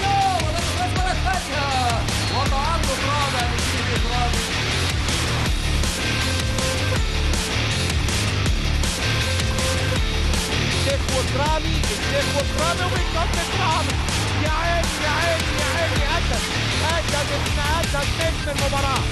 الشيخ وكرامي الشيخ وكرامي وبيكمل كرامي يا عيني يا عيني يا عيني اسد اسد ابن اسد نجم المباراه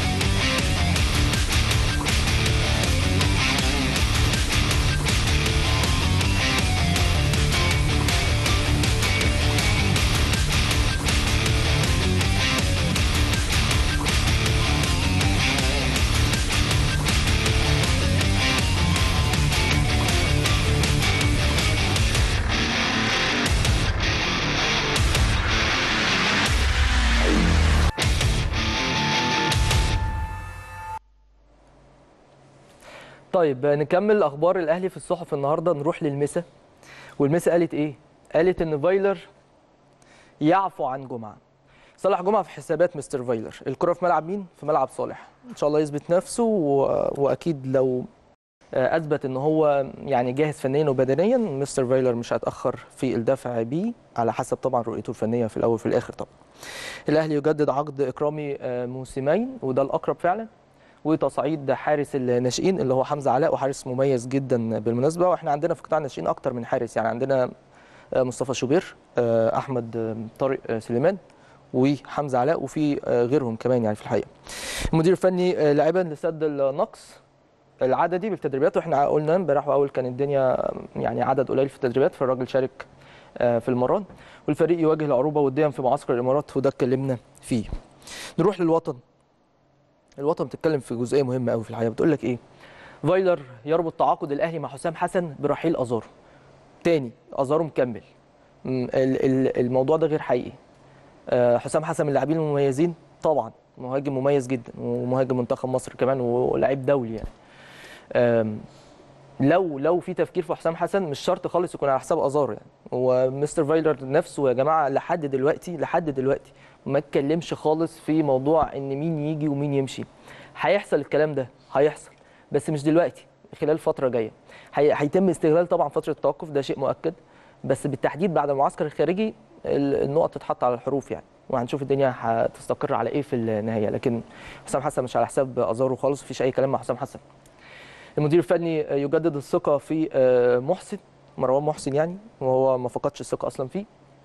طيب نكمل اخبار الاهلي في الصحف النهارده نروح للمسا والمسا قالت ايه قالت ان فايلر يعفو عن جمعه صالح جمعه في حسابات مستر فايلر الكره في ملعب مين في ملعب صالح ان شاء الله يثبت نفسه و... واكيد لو آه، اثبت ان هو يعني جاهز فنيا وبدنيا مستر فايلر مش هيتاخر في الدفع بيه على حسب طبعا رؤيته الفنيه في الاول وفي الاخر طبعا الاهلي يجدد عقد اكرامي آه، موسمين وده الاقرب فعلا وتصعيد حارس الناشئين اللي هو حمزه علاء وحارس مميز جدا بالمناسبه واحنا عندنا في قطاع الناشئين اكتر من حارس يعني عندنا آه، مصطفى شوبير آه، احمد آه، طارق آه، سليمان وحمزه علاء وفي آه، غيرهم كمان يعني في الحقيقه المدير الفني آه، لاعبا لسد النقص العددي بالتدريبات واحنا قلنا امبارح واول كان الدنيا يعني عدد قليل في التدريبات فالراجل شارك آه، في المران والفريق يواجه العروبه وديا في معسكر الامارات وده اتكلمنا فيه نروح للوطن الوطن بتتكلم في جزئيه مهمه قوي في الحقيقه بتقول لك ايه فايلر يربط تعاقد الاهلي مع حسام حسن برحيل ازارو تاني ازارو مكمل م- ال- ال- الموضوع ده غير حقيقي آه، حسام حسن من اللاعبين المميزين طبعا مهاجم مميز جدا ومهاجم منتخب مصر كمان ولاعيب دولي يعني آم، لو لو في تفكير في حسام حسن مش شرط خالص يكون على حساب ازارو يعني هو مستر فايلر نفسه يا جماعه لحد دلوقتي لحد دلوقتي ما اتكلمش خالص في موضوع ان مين يجي ومين يمشي هيحصل الكلام ده هيحصل بس مش دلوقتي خلال فتره جايه هي- هيتم استغلال طبعا فتره التوقف ده شيء مؤكد بس بالتحديد بعد المعسكر الخارجي ال- النقط تتحط على الحروف يعني وهنشوف الدنيا هتستقر على ايه في النهايه لكن حسام حسن مش على حساب ازارو خالص مفيش اي كلام مع حسام حسن المدير الفني يجدد الثقه في آه، محسن مروان محسن يعني وهو ما فقدش الثقه اصلا فيه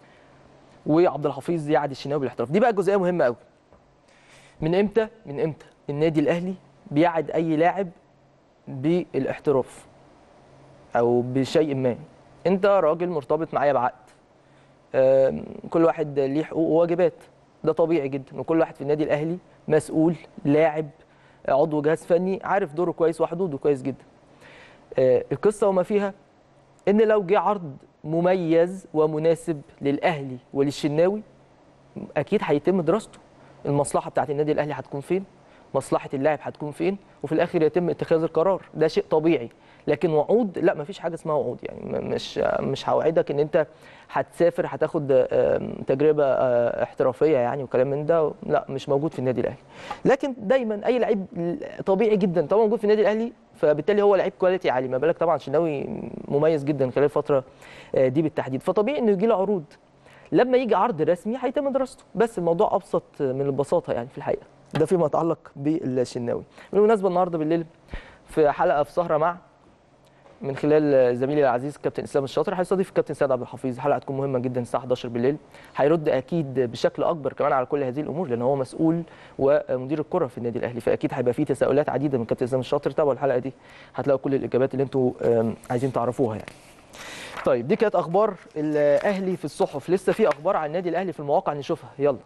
وعبد الحفيظ يعد الشناوي بالاحتراف دي بقى جزئيه مهمه قوي من امتى من امتى النادي الاهلي بيعد اي لاعب بالاحتراف او بشيء ما انت راجل مرتبط معايا بعقد آم، كل واحد ليه حقوق وواجبات ده طبيعي جدا وكل واحد في النادي الاهلي مسؤول لاعب عضو جهاز فني عارف دوره كويس وحدوده كويس جدا آه، القصه وما فيها ان لو جه عرض مميز ومناسب للاهلي وللشناوي اكيد هيتم دراسته المصلحه بتاعت النادي الاهلي هتكون فين مصلحه اللاعب هتكون فين وفي الاخر يتم اتخاذ القرار ده شيء طبيعي لكن وعود لا مفيش حاجه اسمها وعود يعني م- مش مش هوعدك ان انت هتسافر هتاخد آم، تجربه آه، احترافيه يعني وكلام من ده لا مش موجود في النادي الاهلي لكن دايما اي لعيب طبيعي جدا طبعا موجود في النادي الاهلي فبالتالي هو لعيب كواليتي عالي ما بالك طبعا شناوي مميز جدا خلال الفتره آه، دي بالتحديد فطبيعي انه يجي له عروض لما يجي عرض رسمي هيتم دراسته بس الموضوع ابسط من البساطه يعني في الحقيقه ده فيما يتعلق بالشناوي بالمناسبه النهارده بالليل في حلقه في سهره مع من خلال زميلي العزيز كابتن اسلام الشاطر هيستضيف الكابتن سيد عبد الحفيظ حلقه تكون مهمه جدا الساعه 11 بالليل هيرد اكيد بشكل اكبر كمان على كل هذه الامور لان هو مسؤول ومدير الكره في النادي الاهلي فاكيد هيبقى فيه تساؤلات عديده من كابتن اسلام الشاطر تابعوا الحلقه دي هتلاقوا كل الاجابات اللي انتوا آم، عايزين تعرفوها يعني طيب دي كانت اخبار الاهلي في الصحف لسه في اخبار عن النادي الاهلي في المواقع نشوفها يلا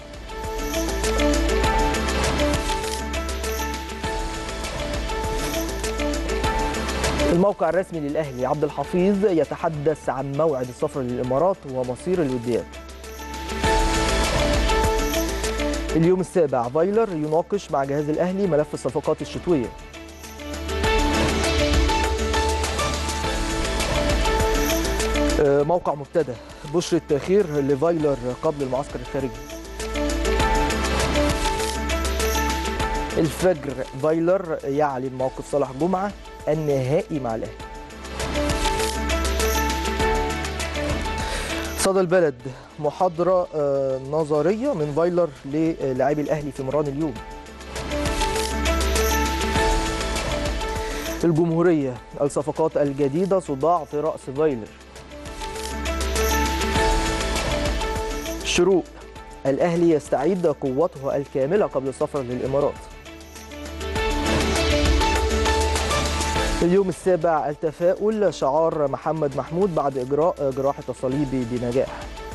الموقع الرسمي للاهلي عبد الحفيظ يتحدث عن موعد السفر للامارات ومصير الوديات اليوم السابع فايلر يناقش مع جهاز الاهلي ملف الصفقات الشتويه آه، موقع مبتدى بشرة خير لفايلر قبل المعسكر الخارجي الفجر فايلر يعلن موقف صالح جمعة النهائي مع الأهلي صدى البلد محاضرة آه، نظرية من فايلر للاعبي الأهلي في مران اليوم الجمهورية الصفقات الجديدة صداع في رأس فايلر شروق الأهلي يستعيد قوته الكاملة قبل السفر للإمارات اليوم السابع التفاؤل شعار محمد محمود بعد إجراء جراحة الصليب بنجاح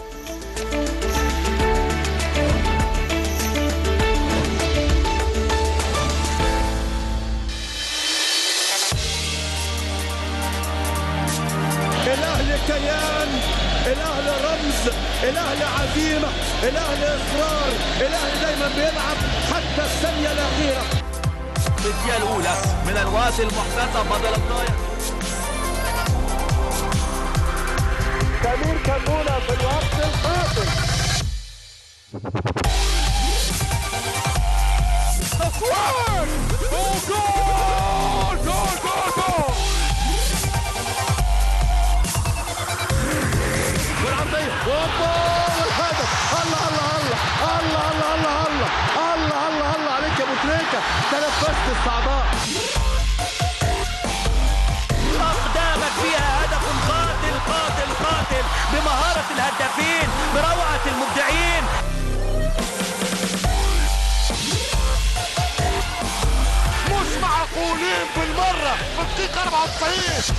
الاهلي كيان الاهلي رمز الاهلي عزيمه الاهلي اصرار الاهلي دايما بيلعب حتى الثانيه الاخيره في الدقيقة الأولى من الوقت المحتسب بدل الضايع سمير كمونة في الوقت القاتل والعرضيه اوبا والهدف الله الله الله الله الله الله الله الله الله الله عليك يا ابو تريكه تنفست الصعداء أقدامك فيها هدف قاتل قاتل قاتل بمهارة الهدافين بروعة المبدعين مش معقولين بالمره في الدقيقه 94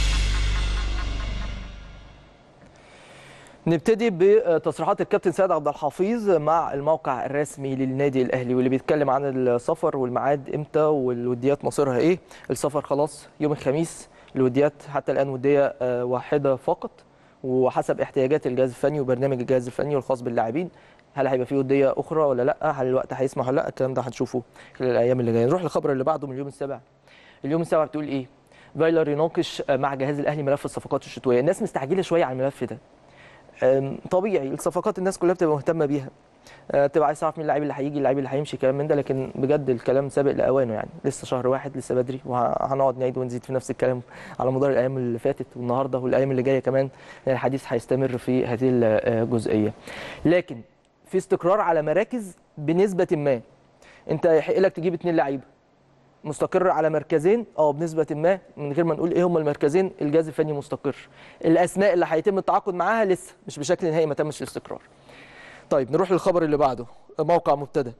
نبتدي بتصريحات الكابتن سيد عبد الحفيظ مع الموقع الرسمي للنادي الاهلي واللي بيتكلم عن السفر والميعاد امتى والوديات مصيرها ايه السفر خلاص يوم الخميس الوديات حتى الان وديه آه، واحده فقط وحسب احتياجات الجهاز الفني وبرنامج الجهاز الفني الخاص باللاعبين هل هيبقى في وديه اخرى ولا لا هل الوقت هيسمح ولا لا الكلام ده هنشوفه خلال الايام اللي جايه نروح للخبر اللي بعده من اليوم السابع اليوم السابع بتقول ايه فايلر يناقش آه، مع جهاز الاهلي ملف الصفقات الشتويه الناس مستعجله شويه على الملف ده أم، طبيعي الصفقات الناس كلها بتبقى مهتمه بيها أه، تبقى عايز تعرف مين اللاعب اللي هيجي اللاعب اللي هيمشي كلام من ده لكن بجد الكلام سابق لاوانه يعني لسه شهر واحد لسه بدري وهنقعد نعيد ونزيد في نفس الكلام على مدار الايام اللي فاتت والنهارده والايام اللي جايه كمان الحديث هيستمر في هذه الجزئيه لكن في استقرار على مراكز بنسبه ما انت يحق لك تجيب اتنين لعيبه مستقر على مركزين اه بنسبه ما من غير ما نقول ايه هم المركزين الجهاز الفني مستقر الاسماء اللي هيتم التعاقد معاها لسه مش بشكل نهائي ما تمش الاستقرار طيب نروح للخبر اللي بعده موقع مبتدأ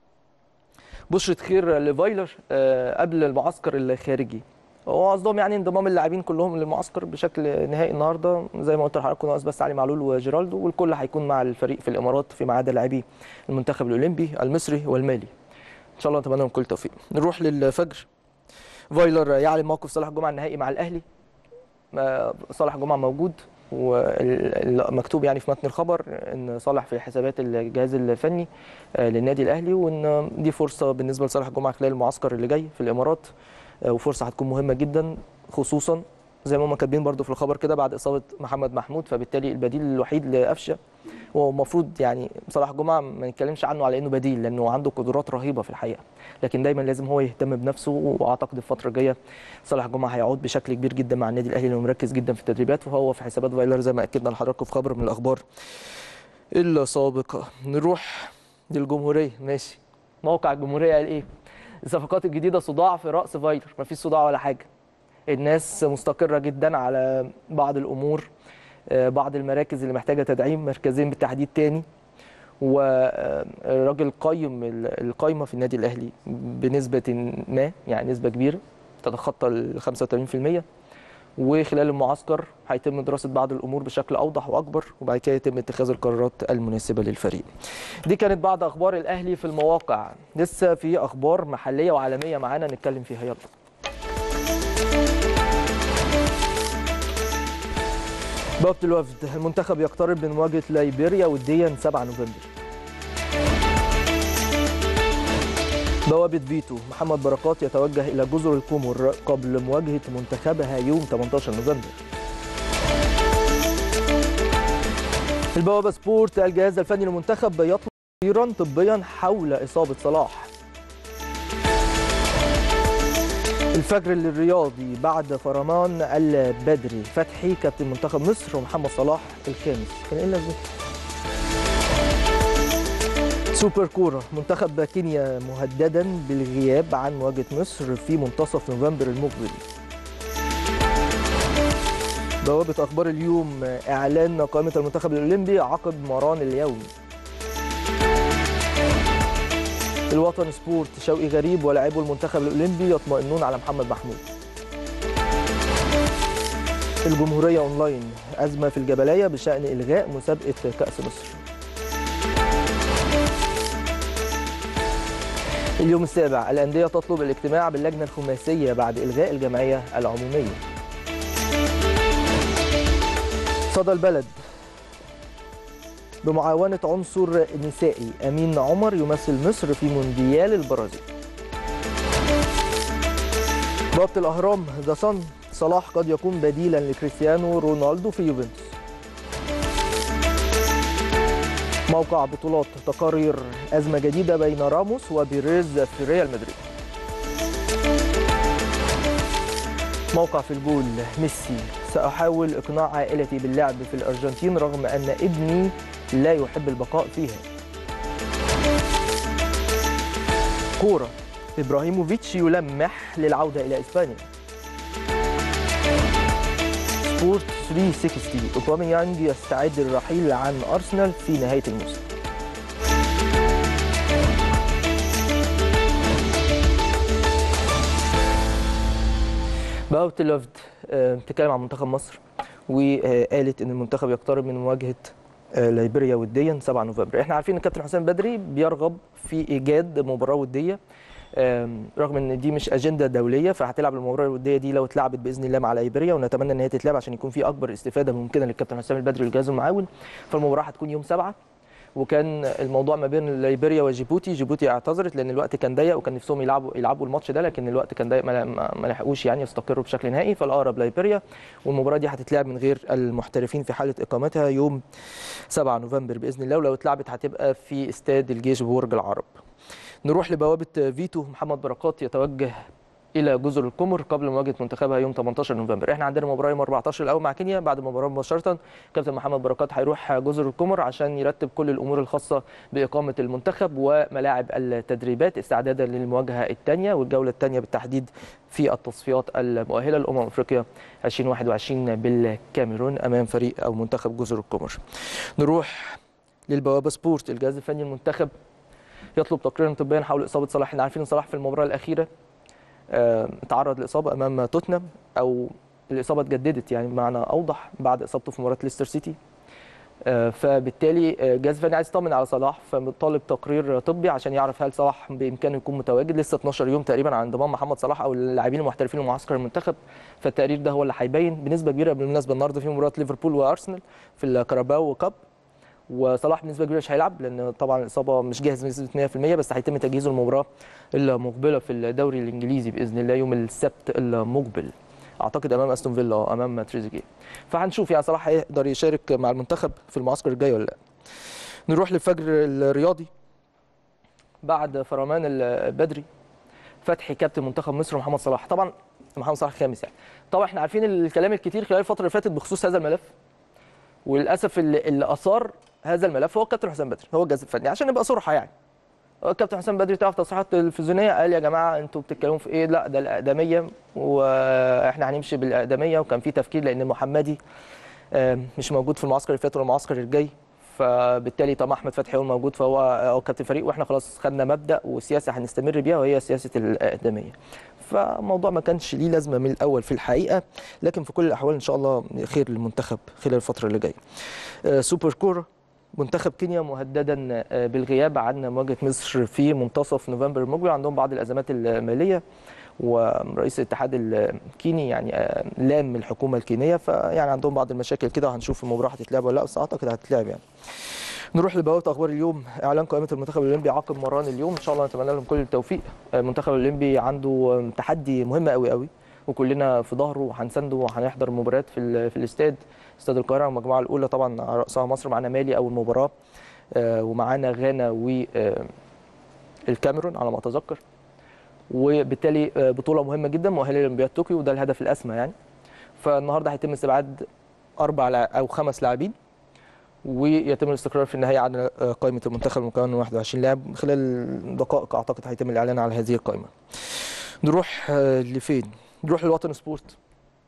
بشرة خير لفايلر آه، قبل المعسكر الخارجي هو قصدهم يعني انضمام اللاعبين كلهم للمعسكر بشكل نهائي النهارده زي ما قلت لحضراتكم ناقص بس علي معلول وجيرالدو والكل هيكون مع الفريق في الامارات فيما عدا لاعبي المنتخب الاولمبي المصري والمالي ان شاء الله نتمنى لهم كل التوفيق نروح للفجر فايلر يعلن موقف صالح جمعه النهائي مع الاهلي ما- صالح جمعه موجود ومكتوب يعني في متن الخبر ان صالح في حسابات الجهاز الفني آه، للنادي الاهلي وان دي فرصه بالنسبه لصالح جمعه خلال المعسكر اللي جاي في الامارات آه، وفرصه هتكون مهمه جدا خصوصا زي ما هم كاتبين برضو في الخبر كده بعد اصابه محمد محمود فبالتالي البديل الوحيد لقفشه هو المفروض يعني صلاح جمعه ما نتكلمش عنه على انه بديل لانه عنده قدرات رهيبه في الحقيقه لكن دايما لازم هو يهتم بنفسه واعتقد الفتره الجايه صلاح جمعه هيعود بشكل كبير جدا مع النادي الاهلي لانه مركز جدا في التدريبات وهو في حسابات فايلر زي ما اكدنا لحضراتكم في خبر من الاخبار السابقه نروح للجمهوريه ماشي موقع الجمهوريه قال ايه الصفقات الجديده صداع في راس فايلر مفيش صداع ولا حاجه الناس مستقره جدا على بعض الامور آه، بعض المراكز اللي محتاجه تدعيم مركزين بالتحديد تاني والراجل قيم ال- القايمه في النادي الاهلي بنسبه ما يعني نسبه كبيره تتخطى ال 85% وخلال المعسكر هيتم دراسه بعض الامور بشكل اوضح واكبر وبعد كده يتم اتخاذ القرارات المناسبه للفريق. دي كانت بعض اخبار الاهلي في المواقع، لسه في اخبار محليه وعالميه معانا نتكلم فيها يلا. بوابة الوفد المنتخب يقترب من مواجهة ليبيريا وديا 7 نوفمبر بوابة فيتو محمد بركات يتوجه إلى جزر القمر قبل مواجهة منتخبها يوم 18 نوفمبر البوابة سبورت الجهاز الفني للمنتخب يطلب تقريرا طبيا حول إصابة صلاح الفجر الرياضي بعد فرمان البدري فتحي كابتن منتخب مصر ومحمد صلاح الخامس كان ايه اللازمه سوبر كورة منتخب كينيا مهددا بالغياب عن مواجهة مصر في منتصف نوفمبر المقبل بوابة أخبار اليوم إعلان قائمة المنتخب الأولمبي عقب مران اليوم الوطن سبورت شوقي غريب ولاعبو المنتخب الاولمبي يطمئنون على محمد محمود الجمهوريه اونلاين ازمه في الجبليه بشان الغاء مسابقه كاس مصر اليوم السابع الانديه تطلب الاجتماع باللجنه الخماسيه بعد الغاء الجمعيه العموميه صدى البلد بمعاونة عنصر نسائي أمين عمر يمثل مصر في مونديال البرازيل بوابة الأهرام ذا صن صلاح قد يكون بديلا لكريستيانو رونالدو في يوفنتوس موقع بطولات تقارير أزمة جديدة بين راموس وبيريز في ريال مدريد موقع في الجول ميسي سأحاول إقناع عائلتي باللعب في الأرجنتين رغم أن ابني لا يحب البقاء فيها كورة إبراهيموفيتش يلمح للعودة إلى إسبانيا سبورت 360 أوباميانج يستعد للرحيل عن أرسنال في نهاية الموسم بوابة الوفد آه، بتتكلم عن منتخب مصر وقالت ان المنتخب يقترب من مواجهه آه، ليبيريا وديا 7 نوفمبر احنا عارفين ان الكابتن حسام بدري بيرغب في ايجاد مباراه وديه آم، رغم ان دي مش اجنده دوليه فهتلعب المباراه الوديه دي لو اتلعبت باذن الله مع ايبيريا ونتمنى ان هي تتلعب عشان يكون في اكبر استفاده ممكنه للكابتن حسام البدري والجهاز المعاون فالمباراه هتكون يوم سبعة وكان الموضوع ما بين ليبيريا وجيبوتي جيبوتي اعتذرت لان الوقت كان ضيق وكان نفسهم يلعبوا يلعبوا الماتش ده لكن الوقت كان ضيق ما ما- ما لحقوش يعني يستقروا بشكل نهائي فالاقرب ليبيريا والمباراه دي هتتلعب من غير المحترفين في حاله اقامتها يوم 7 نوفمبر باذن الله ولو اتلعبت هتبقى في استاد الجيش ببرج العرب نروح لبوابه فيتو محمد بركات يتوجه الى جزر القمر قبل مواجهه منتخبها يوم 18 نوفمبر احنا عندنا مباراه يوم 14 الاول مع كينيا بعد المباراه مباشره كابتن محمد بركات هيروح جزر القمر عشان يرتب كل الامور الخاصه باقامه المنتخب وملاعب التدريبات استعدادا للمواجهه الثانيه والجوله الثانيه بالتحديد في التصفيات المؤهله لامم افريقيا 2021 بالكاميرون امام فريق او منتخب جزر القمر نروح للبوابه سبورت الجهاز الفني المنتخب يطلب تقريرا طبيا حول اصابه صلاح احنا عارفين ان صلاح في المباراه الاخيره آه، تعرض لاصابه امام توتنهام او الاصابه اتجددت يعني بمعنى اوضح بعد اصابته في مباراه ليستر سيتي آه، فبالتالي آه، الجهاز الفني عايز يطمن على صلاح فطالب تقرير طبي عشان يعرف هل صلاح بامكانه يكون متواجد لسه 12 يوم تقريبا عن انضمام محمد صلاح او اللاعبين المحترفين لمعسكر المنتخب فالتقرير ده هو اللي هيبين بنسبه كبيره بالمناسبه النهارده في مباراه ليفربول وارسنال في الكاراباو كاب وصلاح بنسبه كبيره مش هيلعب لان طبعا الاصابه مش جاهز بنسبه 100% بس هيتم تجهيزه المباراه المقبله في الدوري الانجليزي باذن الله يوم السبت المقبل اعتقد امام استون فيلا أو امام تريزيجيه فهنشوف يعني صلاح هيقدر يشارك مع المنتخب في المعسكر الجاي ولا لا نروح للفجر الرياضي بعد فرمان البدري فتحي كابتن منتخب مصر محمد صلاح طبعا محمد صلاح خامس يعني طبعا احنا عارفين الكلام الكتير خلال الفتره اللي فاتت بخصوص هذا الملف وللاسف اللي, اللي اثار هذا الملف هو الكابتن حسام بدري هو الجهاز الفني عشان نبقى صراحه يعني هو الكابتن حسام بدري تعرف تصريحات تلفزيونيه قال يا جماعه انتوا بتتكلموا في ايه لا ده الاقدميه واحنا هنمشي بالاقدميه وكان في تفكير لان المحمدي آه، مش موجود في المعسكر اللي فات ولا المعسكر الجاي فبالتالي طبعا احمد فتحي هو موجود فهو هو كابتن فريق واحنا خلاص خدنا مبدا وسياسه هنستمر بيها وهي سياسه الاقدميه فالموضوع ما كانش ليه لازمه من الاول في الحقيقه لكن في كل الاحوال ان شاء الله خير للمنتخب خلال الفتره اللي جايه آه، سوبر كوره منتخب كينيا مهددا آه، بالغياب عن مواجهه مصر في منتصف نوفمبر المقبل عندهم بعض الازمات الماليه ورئيس الاتحاد الكيني يعني آه، لام الحكومه الكينيه فيعني عندهم بعض المشاكل كده وهنشوف المباراه هتتلعب ولا لا بس اعتقد هتتلعب يعني نروح لبوابه اخبار اليوم اعلان قائمه المنتخب الاولمبي عقب مران اليوم ان شاء الله نتمنى لهم كل التوفيق المنتخب الاولمبي عنده تحدي مهم قوي قوي وكلنا في ظهره وهنسنده وهنحضر مباريات في ال- في الاستاد استاد القاهره المجموعه الاولى طبعا على راسها مصر معانا مالي اول مباراه آه، ومعانا غانا والكاميرون على ما اتذكر وبالتالي آه، بطوله مهمه جدا مؤهله لاولمبياد طوكيو وده الهدف الاسمى يعني فالنهارده هيتم استبعاد اربع لع- او خمس لاعبين ويتم الاستقرار في النهايه على آه، قائمه المنتخب المكون من 21 لاعب خلال دقائق اعتقد هيتم الاعلان على هذه القائمه نروح آه، لفين نروح للوطن سبورت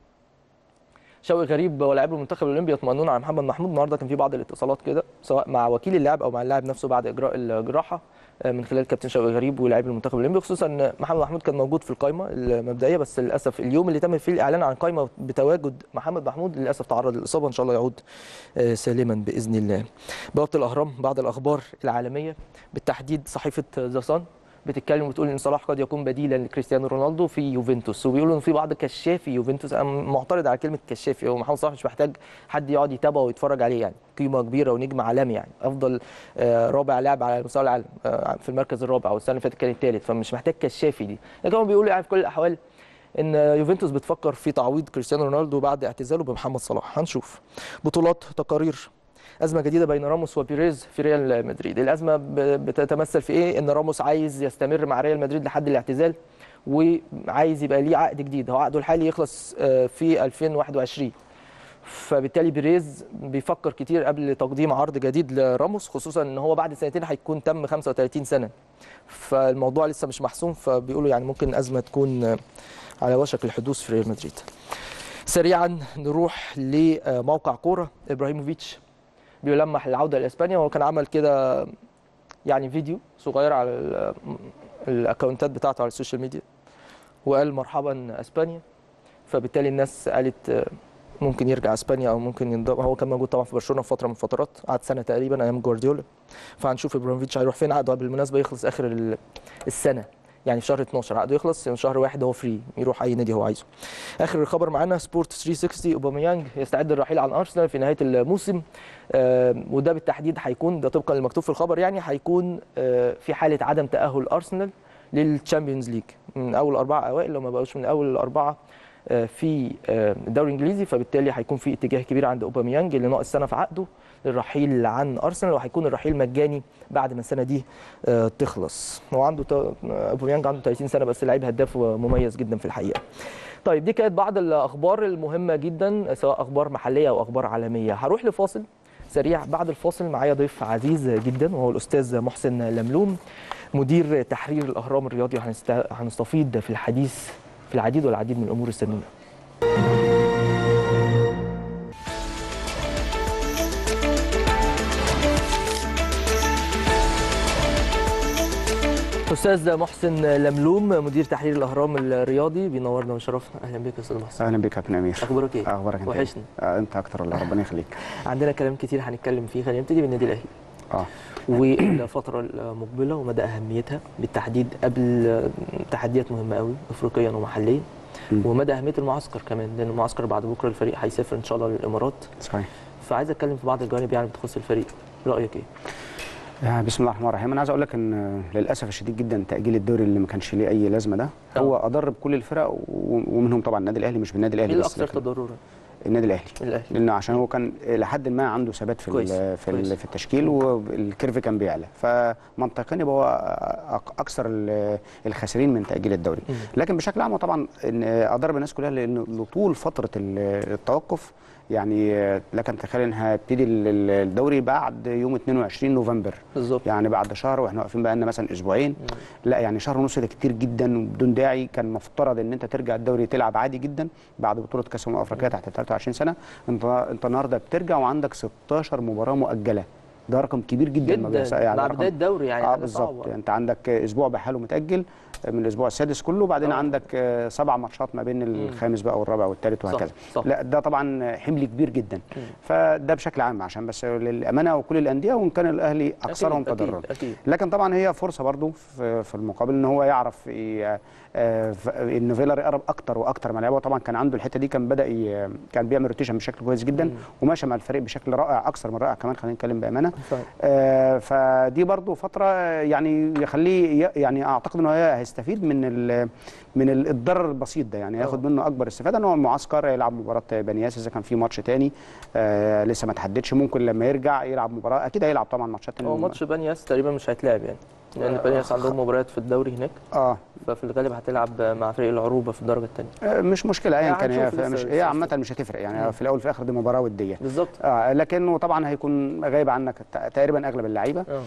شوقي غريب ولاعيبه المنتخب الاولمبي يطمئنون على محمد محمود النهارده كان في بعض الاتصالات كده سواء مع وكيل اللاعب او مع اللاعب نفسه بعد اجراء الجراحه آه، من خلال كابتن شوقي غريب ولاعيب المنتخب الاولمبي خصوصا ان محمد محمود كان موجود في القائمه المبدئيه بس للاسف اليوم اللي تم فيه الاعلان عن قائمه بتواجد محمد محمود للاسف تعرض للاصابه ان شاء الله يعود آه، سالما باذن الله. بوابه الاهرام بعض الاخبار العالميه بالتحديد صحيفه ذا صن بتتكلم وتقول ان صلاح قد يكون بديلا لكريستيانو رونالدو في يوفنتوس وبيقولوا ان في بعض كشافي يوفنتوس انا معترض على كلمه كشافي هو محمد صلاح مش محتاج حد يقعد يتابعه ويتفرج عليه يعني قيمه كبيره ونجم عالمي يعني افضل آه، رابع لاعب على مستوى العالم آه، في المركز الرابع والسنه اللي فاتت كان الثالث فمش محتاج كشافي دي لكن هم بيقولوا يعني في كل الاحوال ان يوفنتوس بتفكر في تعويض كريستيانو رونالدو بعد اعتزاله بمحمد صلاح هنشوف بطولات تقارير أزمة جديدة بين راموس وبيريز في ريال مدريد، الأزمة ب- بتتمثل في إيه؟ إن راموس عايز يستمر مع ريال مدريد لحد الاعتزال وعايز يبقى ليه عقد جديد، هو عقده الحالي يخلص آه، في 2021 فبالتالي بيريز بيفكر كتير قبل تقديم عرض جديد لراموس خصوصا ان هو بعد سنتين هيكون تم 35 سنه فالموضوع لسه مش محسوم فبيقولوا يعني ممكن ازمه تكون آه، على وشك الحدوث في ريال مدريد سريعا نروح لموقع كوره ابراهيموفيتش بيلمح العوده لاسبانيا وهو كان عمل كده يعني فيديو صغير على ال- الاكونتات بتاعته على السوشيال ميديا وقال مرحبا اسبانيا فبالتالي الناس قالت آه، ممكن يرجع اسبانيا او ممكن ينضم هو كان موجود طبعا في برشلونه في فتره من الفترات قعد سنه تقريبا ايام جوارديولا فهنشوف ابراهيموفيتش هيروح فين عقده بالمناسبه يخلص اخر ال- السنه يعني في شهر 12 عقده يخلص من شهر واحد هو فري يروح اي نادي هو عايزه اخر خبر معانا سبورت 360 اوباميانج يستعد للرحيل عن ارسنال في نهايه الموسم آه، وده بالتحديد هيكون ده طبقا للمكتوب في الخبر يعني هيكون آه، في حاله عدم تاهل ارسنال للتشامبيونز ليج من اول اربعه اوائل لو ما بقوش من اول الاربعه آه، في آه، الدوري الانجليزي فبالتالي هيكون في اتجاه كبير عند اوباميانج اللي ناقص سنه في عقده للرحيل عن ارسنال وهيكون الرحيل مجاني بعد ما السنه دي آه، تخلص هو عنده تا- اوباميانج عنده 30 سنه بس لعيب هداف مميز جدا في الحقيقه طيب دي كانت بعض الاخبار المهمه جدا سواء اخبار محليه او اخبار عالميه هروح لفاصل سريع بعد الفاصل معايا ضيف عزيز جدا وهو الاستاذ محسن لملوم مدير تحرير الاهرام الرياضي وهنست- هنستفيض في الحديث في العديد والعديد من الامور السمينه استاذ محسن لملوم مدير تحرير الاهرام الرياضي بينورنا ويشرفنا اهلا بك يا استاذ محسن اهلا بك يا كابتن امير اخبارك ايه اخبارك انت وحشني إيه؟ آه انت اكتر والله ربنا يخليك عندنا كلام كتير هنتكلم فيه خلينا نبتدي بالنادي الاهلي اه والفترة المقبلة ومدى أهميتها بالتحديد قبل تحديات مهمة قوي أفريقيا ومحليا مم. ومدى أهمية المعسكر كمان لأن المعسكر بعد بكرة الفريق هيسافر إن شاء الله للإمارات صحيح فعايز أتكلم في بعض الجوانب يعني بتخص الفريق رأيك إيه؟ آه بسم الله الرحمن الرحيم انا عايز اقول لك ان آه، للاسف الشديد جدا تاجيل الدوري اللي ما كانش ليه اي لازمه ده آه. هو اضر بكل الفرق و- ومنهم طبعا النادي الاهلي مش بالنادي مين الاهلي بس الأكثر لكن تضررا؟ النادي الاهلي الأهلي لانه عشان هو كان لحد ما عنده ثبات في كويس، ال- في كويس. ال- في التشكيل والكيرف كان بيعلى فمنطقيا يبقى هو أك- اكثر ال- الخاسرين من تاجيل الدوري مم. لكن بشكل عام هو طبعا ان اضرب الناس كلها لان طول فتره ال- التوقف يعني لك ان تتخيل ان هتبتدي ال- ال- الدوري بعد يوم 22 نوفمبر بالظبط يعني بعد شهر واحنا واقفين بقى لنا مثلا اسبوعين لا يعني شهر ونص ده كتير جدا وبدون داعي كان مفترض ان انت ترجع الدوري تلعب عادي جدا بعد بطوله كاس الامم الافريقيه تحت 23 سنه انت انت النهارده بترجع وعندك 16 مباراه مؤجله ده رقم كبير جدا ما جدا بيحصل- يعني مع رقم- بداية الدوري يعني اه حاجة بالظبط صعبة. انت عندك اسبوع بحاله متاجل من الاسبوع السادس كله وبعدين آه. عندك آه، سبع ماتشات ما بين الخامس بقى والرابع والثالث صح، وهكذا صح. لا ده طبعا حمل كبير جدا فده بشكل عام عشان بس للامانه وكل الانديه وان كان الاهلي اكثرهم أكيد، تضررا أكيد. لكن طبعا هي فرصه برضو في, في المقابل ان هو يعرف ي- آه، ف- ان فيلر يقرب اكتر واكتر من لعيبه طبعا كان عنده الحته دي كان بدا ي- كان بيعمل روتيشن بشكل كويس جدا وماشي مع الفريق بشكل رائع اكثر من رائع كمان خلينا نتكلم بامانه صحيح. آه، فدي برضو فتره يعني يخليه ي- يعني اعتقد ان هو هيستفيد من ال من ال- الضرر البسيط ده يعني ياخد منه اكبر استفاده ان هو المعسكر يلعب مباراه بنياس اذا كان في ماتش تاني آه لسه ما تحددش ممكن لما يرجع يلعب مباراه اكيد هيلعب طبعا ماتشات هو الم- ماتش بانياس تقريبا مش هيتلعب يعني لأن بانياس عندهم مباريات في الدوري هناك اه ففي الغالب هتلعب مع فريق العروبة في الدرجة الثانية آه، مش مشكله ايا يعني كان هي هنشوف لسه- مش لسه- هي عامه مش هتفرق يعني في الاول وفي الاخر دي مباراه وديه بالظبط آه لكنه طبعا هيكون غايب عنك ت- تقريبا اغلب اللعيبه اه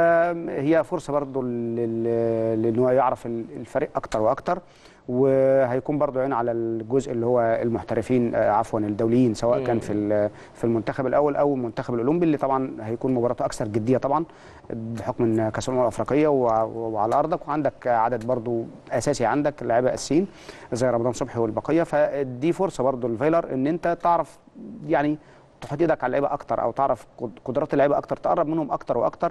فهي فرصه برضو لل- لان هو يعرف ال- الفريق اكتر واكتر وهيكون برضو عين على الجزء اللي هو المحترفين آه، عفوا الدوليين سواء كان في ال- في المنتخب الاول او المنتخب الاولمبي اللي طبعا هيكون مباراته اكثر جديه طبعا بحكم ان كاس الامم الافريقيه وع- وعلى ارضك وعندك عدد برضو اساسي عندك لاعيبه اساسيين زي رمضان صبحي والبقيه فدي فرصه برضو لفيلر ان انت تعرف يعني تحط ايدك على اللعيبه اكتر او تعرف قد- قدرات اللعيبه اكتر تقرب منهم اكتر واكتر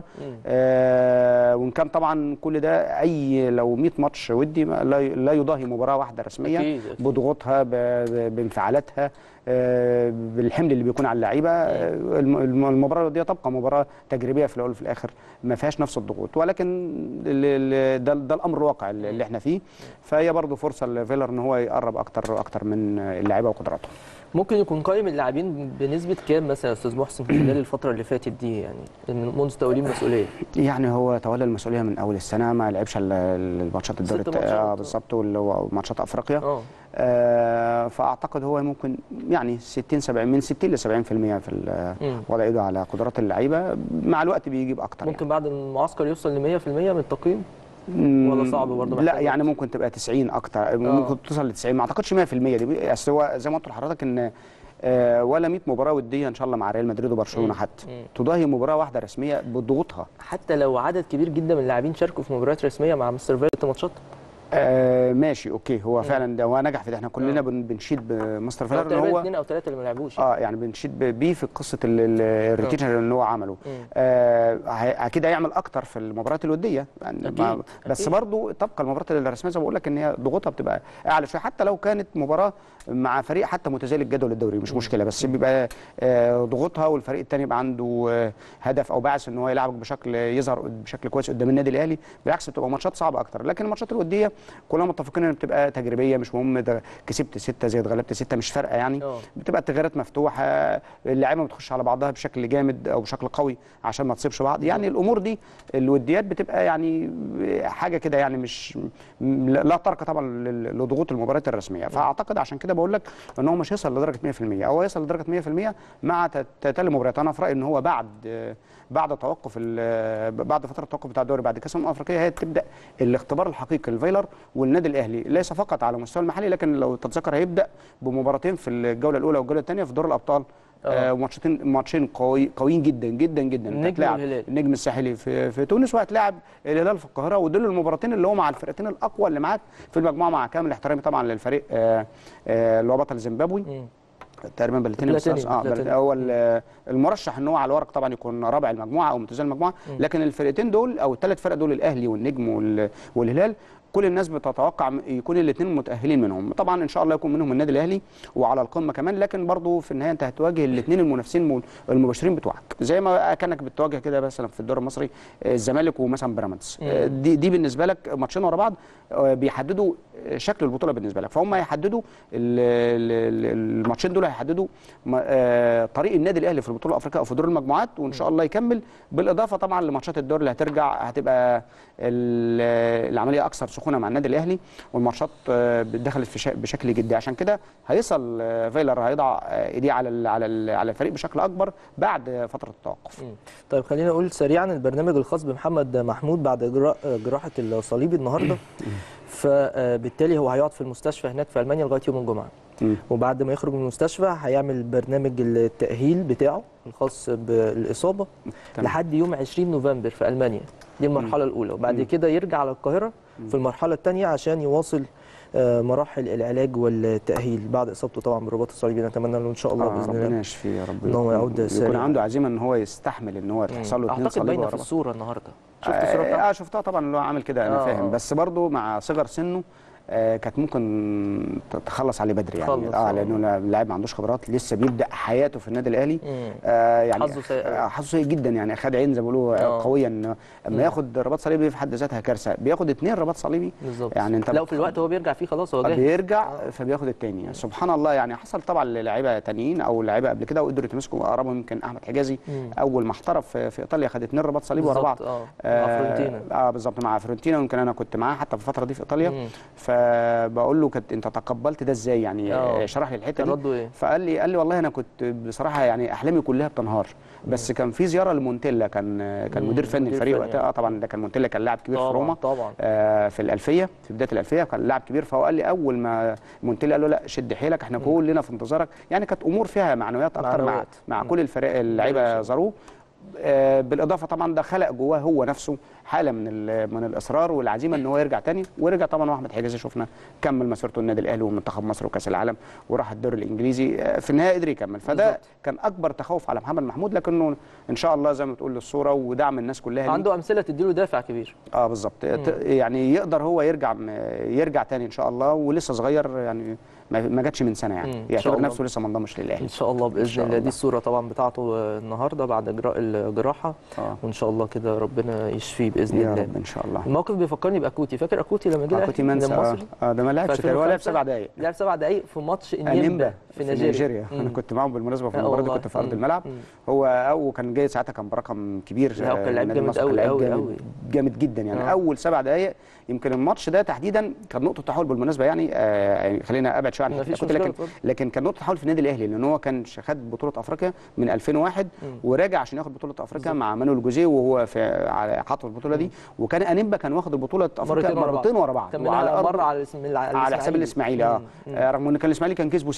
آه وان كان طبعا كل ده اي لو 100 ماتش ودي ما- لا ي- لا يضاهي مباراه واحده رسميه أكيد، أكيد. بضغوطها ب- ب- بانفعالاتها آه بالحمل اللي بيكون على اللعيبه آه الم- الم- المباراه دي تبقى مباراه تجريبيه في الاول وفي الاخر ما فيهاش نفس الضغوط ولكن ال- ال- ده ده الامر الواقع اللي اللي احنا فيه فهي برضه فرصه لفيلر ان هو يقرب اكتر واكتر من اللعيبه وقدراتهم ممكن يكون قائم اللاعبين بنسبة كام مثلا يا استاذ محسن خلال الفترة اللي فاتت دي يعني إن منذ توليه المسؤولية يعني هو تولى المسؤوليه من اول السنه ما لعبش الا الماتشات الدوري ست الت- ماتشات. آه بالظبط واللي هو ماتشات افريقيا اه آه فاعتقد هو ممكن يعني 60 70 من 60 ل 70% في ال- مم. وضع ايده على قدرات اللعيبه مع الوقت بيجيب اكتر ممكن بعد المعسكر يوصل ل 100% من التقييم يعني. ولا صعب برضه لا محتاج يعني وقت؟ ممكن تبقى 90 اكتر ممكن توصل ل 90 ما اعتقدش 100% دي اصل هو زي ما قلت لحضرتك ان آه، ولا 100 مباراه وديه ان شاء الله مع ريال مدريد وبرشلونه حتى تضاهي مباراه واحده رسميه بضغوطها حتى لو عدد كبير جدا من اللاعبين شاركوا في مباريات رسمية مع مستر فيرت ماتشات آه ماشي اوكي هو فعلا ده هو نجح في ده احنا كلنا بن- بنشيد بمستر فيلر ان تقريبا هو اثنين او ثلاثه اللي ما لعبوش اه يعني بنشيد ب- بيه في قصه ال- ال- الروتيشن اللي هو عمله آه هي- اكيد هيعمل اكتر في المباريات الوديه يعني أكيد، ما- بس أكيد. برضو تبقى المباريات الرسميه زي ما بقول لك ان هي ضغوطها بتبقى اعلى شويه حتى لو كانت مباراه مع فريق حتى متزايل الجدول الدوري مش مشكله بس بيبقى آه ضغوطها والفريق الثاني يبقى عنده آه هدف او باعث ان هو يلعبك بشكل يظهر بشكل كويس قدام النادي الاهلي بالعكس بتبقى ماتشات صعبه اكتر لكن الماتشات الوديه كلنا متفقين ان بتبقى تجريبيه مش مهم ده كسبت سته زي اتغلبت سته مش فارقه يعني آه. بتبقى التغييرات مفتوحه اللعيبه بتخش على بعضها بشكل جامد او بشكل قوي عشان ما تصيبش بعض يعني الامور دي الوديات بتبقى يعني حاجه كده يعني مش م- لا طرق طبعا لل- لضغوط المباريات الرسميه فاعتقد عشان كده بقول لك ان هو مش هيوصل لدرجه 100% او هيوصل لدرجه 100% مع تت- تتالي مباريات انا في رايي ان هو بعد بعد توقف ال- بعد فتره التوقف بتاع الدوري بعد كاس الامم الافريقيه هي تبدا الاختبار الحقيقي لفايلر والنادي الاهلي ليس فقط على المستوى المحلي لكن لو تتذكر هيبدا بمباراتين في الجوله الاولى والجوله الثانيه في دور الابطال آه وماتشين ماتشين قوي قويين جدا جدا جدا النجم هتلاعب والهلال. النجم الساحلي في في تونس وهتلاعب الهلال في القاهره ودول المباراتين اللي هو مع الفرقتين الاقوى اللي معاك في المجموعه مع كامل احترامي طبعا للفريق آه آه اللي هو بطل زيمبابوي تقريبا بلاتيني بلاتيني، بس- اه بلاتيني. بلاتيني هو ال- المرشح ان هو على الورق طبعا يكون رابع المجموعه او متزايل المجموعه لكن الفرقتين دول او الثلاث فرق دول الاهلي والنجم وال- والهلال كل الناس بتتوقع م- يكون الاثنين متاهلين منهم طبعا ان شاء الله يكون منهم النادي الاهلي وعلى القمه كمان لكن برضو في النهايه انت هتواجه الاثنين المنافسين الم- المباشرين بتوعك زي ما كانك بتواجه كده مثلا في الدوري المصري آه، الزمالك ومثلا بيراميدز آه، دي دي بالنسبه لك ماتشين ورا بعض آه، بيحددوا شكل البطوله بالنسبه لك فهم هيحددوا ال- ال- ال- الماتشين دول هيحددوا م- آه، طريق النادي الاهلي في البطوله الافريقيه او في دور المجموعات وان شاء الله يكمل بالاضافه طبعا لماتشات الدور اللي هترجع هتبقى ال- العمليه اكثر سخونه مع النادي الاهلي والماتشات آه، دخلت في شا- بشكل جدي عشان كده هيصل آه، فايلر هيضع آه، ايديه على ال- على ال- على الفريق بشكل اكبر بعد فتره التوقف طيب خلينا نقول سريعا البرنامج الخاص بمحمد محمود بعد إجراء جراحه الصليبي النهارده فبالتالي هو هيقعد في المستشفى هناك في المانيا لغايه يوم الجمعه مم. وبعد ما يخرج من المستشفى هيعمل برنامج التاهيل بتاعه الخاص بالاصابه تمام. لحد يوم 20 نوفمبر في المانيا دي المرحله الاولى وبعد كده يرجع على القاهره في المرحله الثانيه عشان يواصل آه، مراحل العلاج والتاهيل بعد اصابته طبعا بالرباط الصليبي نتمنى له ان شاء الله آه باذن ربنا الله يشفيه يا رب إن هو يعود يكون سريعاً. عنده عزيمه ان هو يستحمل ان هو تحصل له اثنين اعتقد صليب باينه ورا في بعض. الصوره النهارده شفت الصوره اه بتاعته آه، شفتها طبعا اللي هو عامل كده انا آه، فاهم آه. بس برضه مع صغر سنه آه كانت ممكن تخلص عليه بدري يعني تخلص، اه آه. لانه اللاعب ما عندوش خبرات لسه بيبدا حياته في النادي الاهلي مم. آه يعني حظه سيء أوي. آه، حظه سيء جدا يعني خد عين زي ما بيقولوا آه. آه. قويا إنه اما ياخد رباط صليبي في حد ذاتها كارثه بياخد اثنين رباط صليبي بالظبط يعني انت لو في الوقت هو بيرجع فيه خلاص هو جاهز بيرجع فبياخد التاني سبحان الله يعني حصل طبعا للاعيبه تانيين او لعيبه قبل كده وقدروا يتمسكوا اقربهم يمكن احمد حجازي مم. اول ما احترف في, في ايطاليا خد اتنين رباط صليبي ورا بعض بالظبط، اه مع فرونتينا اه بالظبط مع فرونتينا يمكن انا كنت معاه حتى في الفتره دي في ايطاليا مم. فبقول له كنت انت تقبلت ده ازاي يعني آه. آه. شرح لي الحته كان دي رده ايه؟ فقال لي قال لي والله انا كنت بصراحه يعني احلامي كلها بتنهار بس كان في زياره لمونتيلا كان كان مم، مدير فني مدير الفريق فني، وقتها اه طبعا ده كان مونتيلا كان لاعب كبير في طبعا روما طبعا آه، في الألفية في بداية الألفية كان لاعب كبير فهو قال لي أول ما مونتيلا قال له لا شد حيلك احنا كلنا في انتظارك يعني كانت أمور فيها معنويات أكتر مع معنويات. مع مم. كل الفريق اللعيبة زاروه آه، بالإضافة طبعا ده خلق جواه هو نفسه حالة من ال- من الإصرار والعزيمة إن هو يرجع تاني ورجع طبعا وأحمد حجازي شفنا كمل مسيرته النادي الأهلي ومنتخب مصر وكأس العالم وراح الدوري الإنجليزي آه، في النهاية قدر يكمل فده بالظبط. كان أكبر تخوف على محمد محمود لكنه إن شاء الله زي ما بتقول الصورة ودعم الناس كلها ليه. عنده امثله تديله دافع كبير اه بالظبط ت- يعني يقدر هو يرجع م- يرجع تاني ان شاء الله ولسه صغير يعني ما ما جاتش من سنه مم، يعني إن شاء يعتبر الله. نفسه لسه ما انضمش للاهلي ان شاء الله باذن شاء الله دي الله. الصوره طبعا بتاعته آه، النهارده بعد اجراء الجراحه اه وان شاء الله كده ربنا يشفيه باذن يا الله رب ان شاء الله الموقف بيفكرني باكوتي فاكر اكوتي لما جه آه، كنت منسى الأهلي اه من مصر اه ده ما لعبش في كده هو لعب 2005 سبع دقائق لعب سبع دقائق في ماتش انيمبا انيمبا في نيجيريا انا مم. كنت معاهم بالمناسبه في آه المباراه دي والله. كنت في ارض مم. الملعب مم. هو او كان جاي ساعتها كان برقم كبير لا، هو كان آه، لعيب نادي جامد مصر، أوي، كان لعيب أوي، جامد- أوي. جامد جدا يعني آه. اول سبع دقائق يمكن الماتش ده تحديدا كان نقطه تحول بالمناسبه يعني آه يعني خلينا ابعد شويه عن مفيش الحتة كنت مشكلة، لكن اتفضل. لكن كان نقطه تحول في النادي الاهلي لان هو كان ش- خد بطوله افريقيا من 2001 وراجع عشان ياخد بطوله افريقيا مع مانويل جوزيه وهو في على حاطط البطوله دي وكان انيمبا كان واخد بطوله افريقيا مرتين ورا بعض. مرتين ورا بعض كان وعلى منها أرض- مره على الاسم على حساب الاسماعيلي اه مم. آه، رغم ان كان الاسماعيلي كان كسبه سته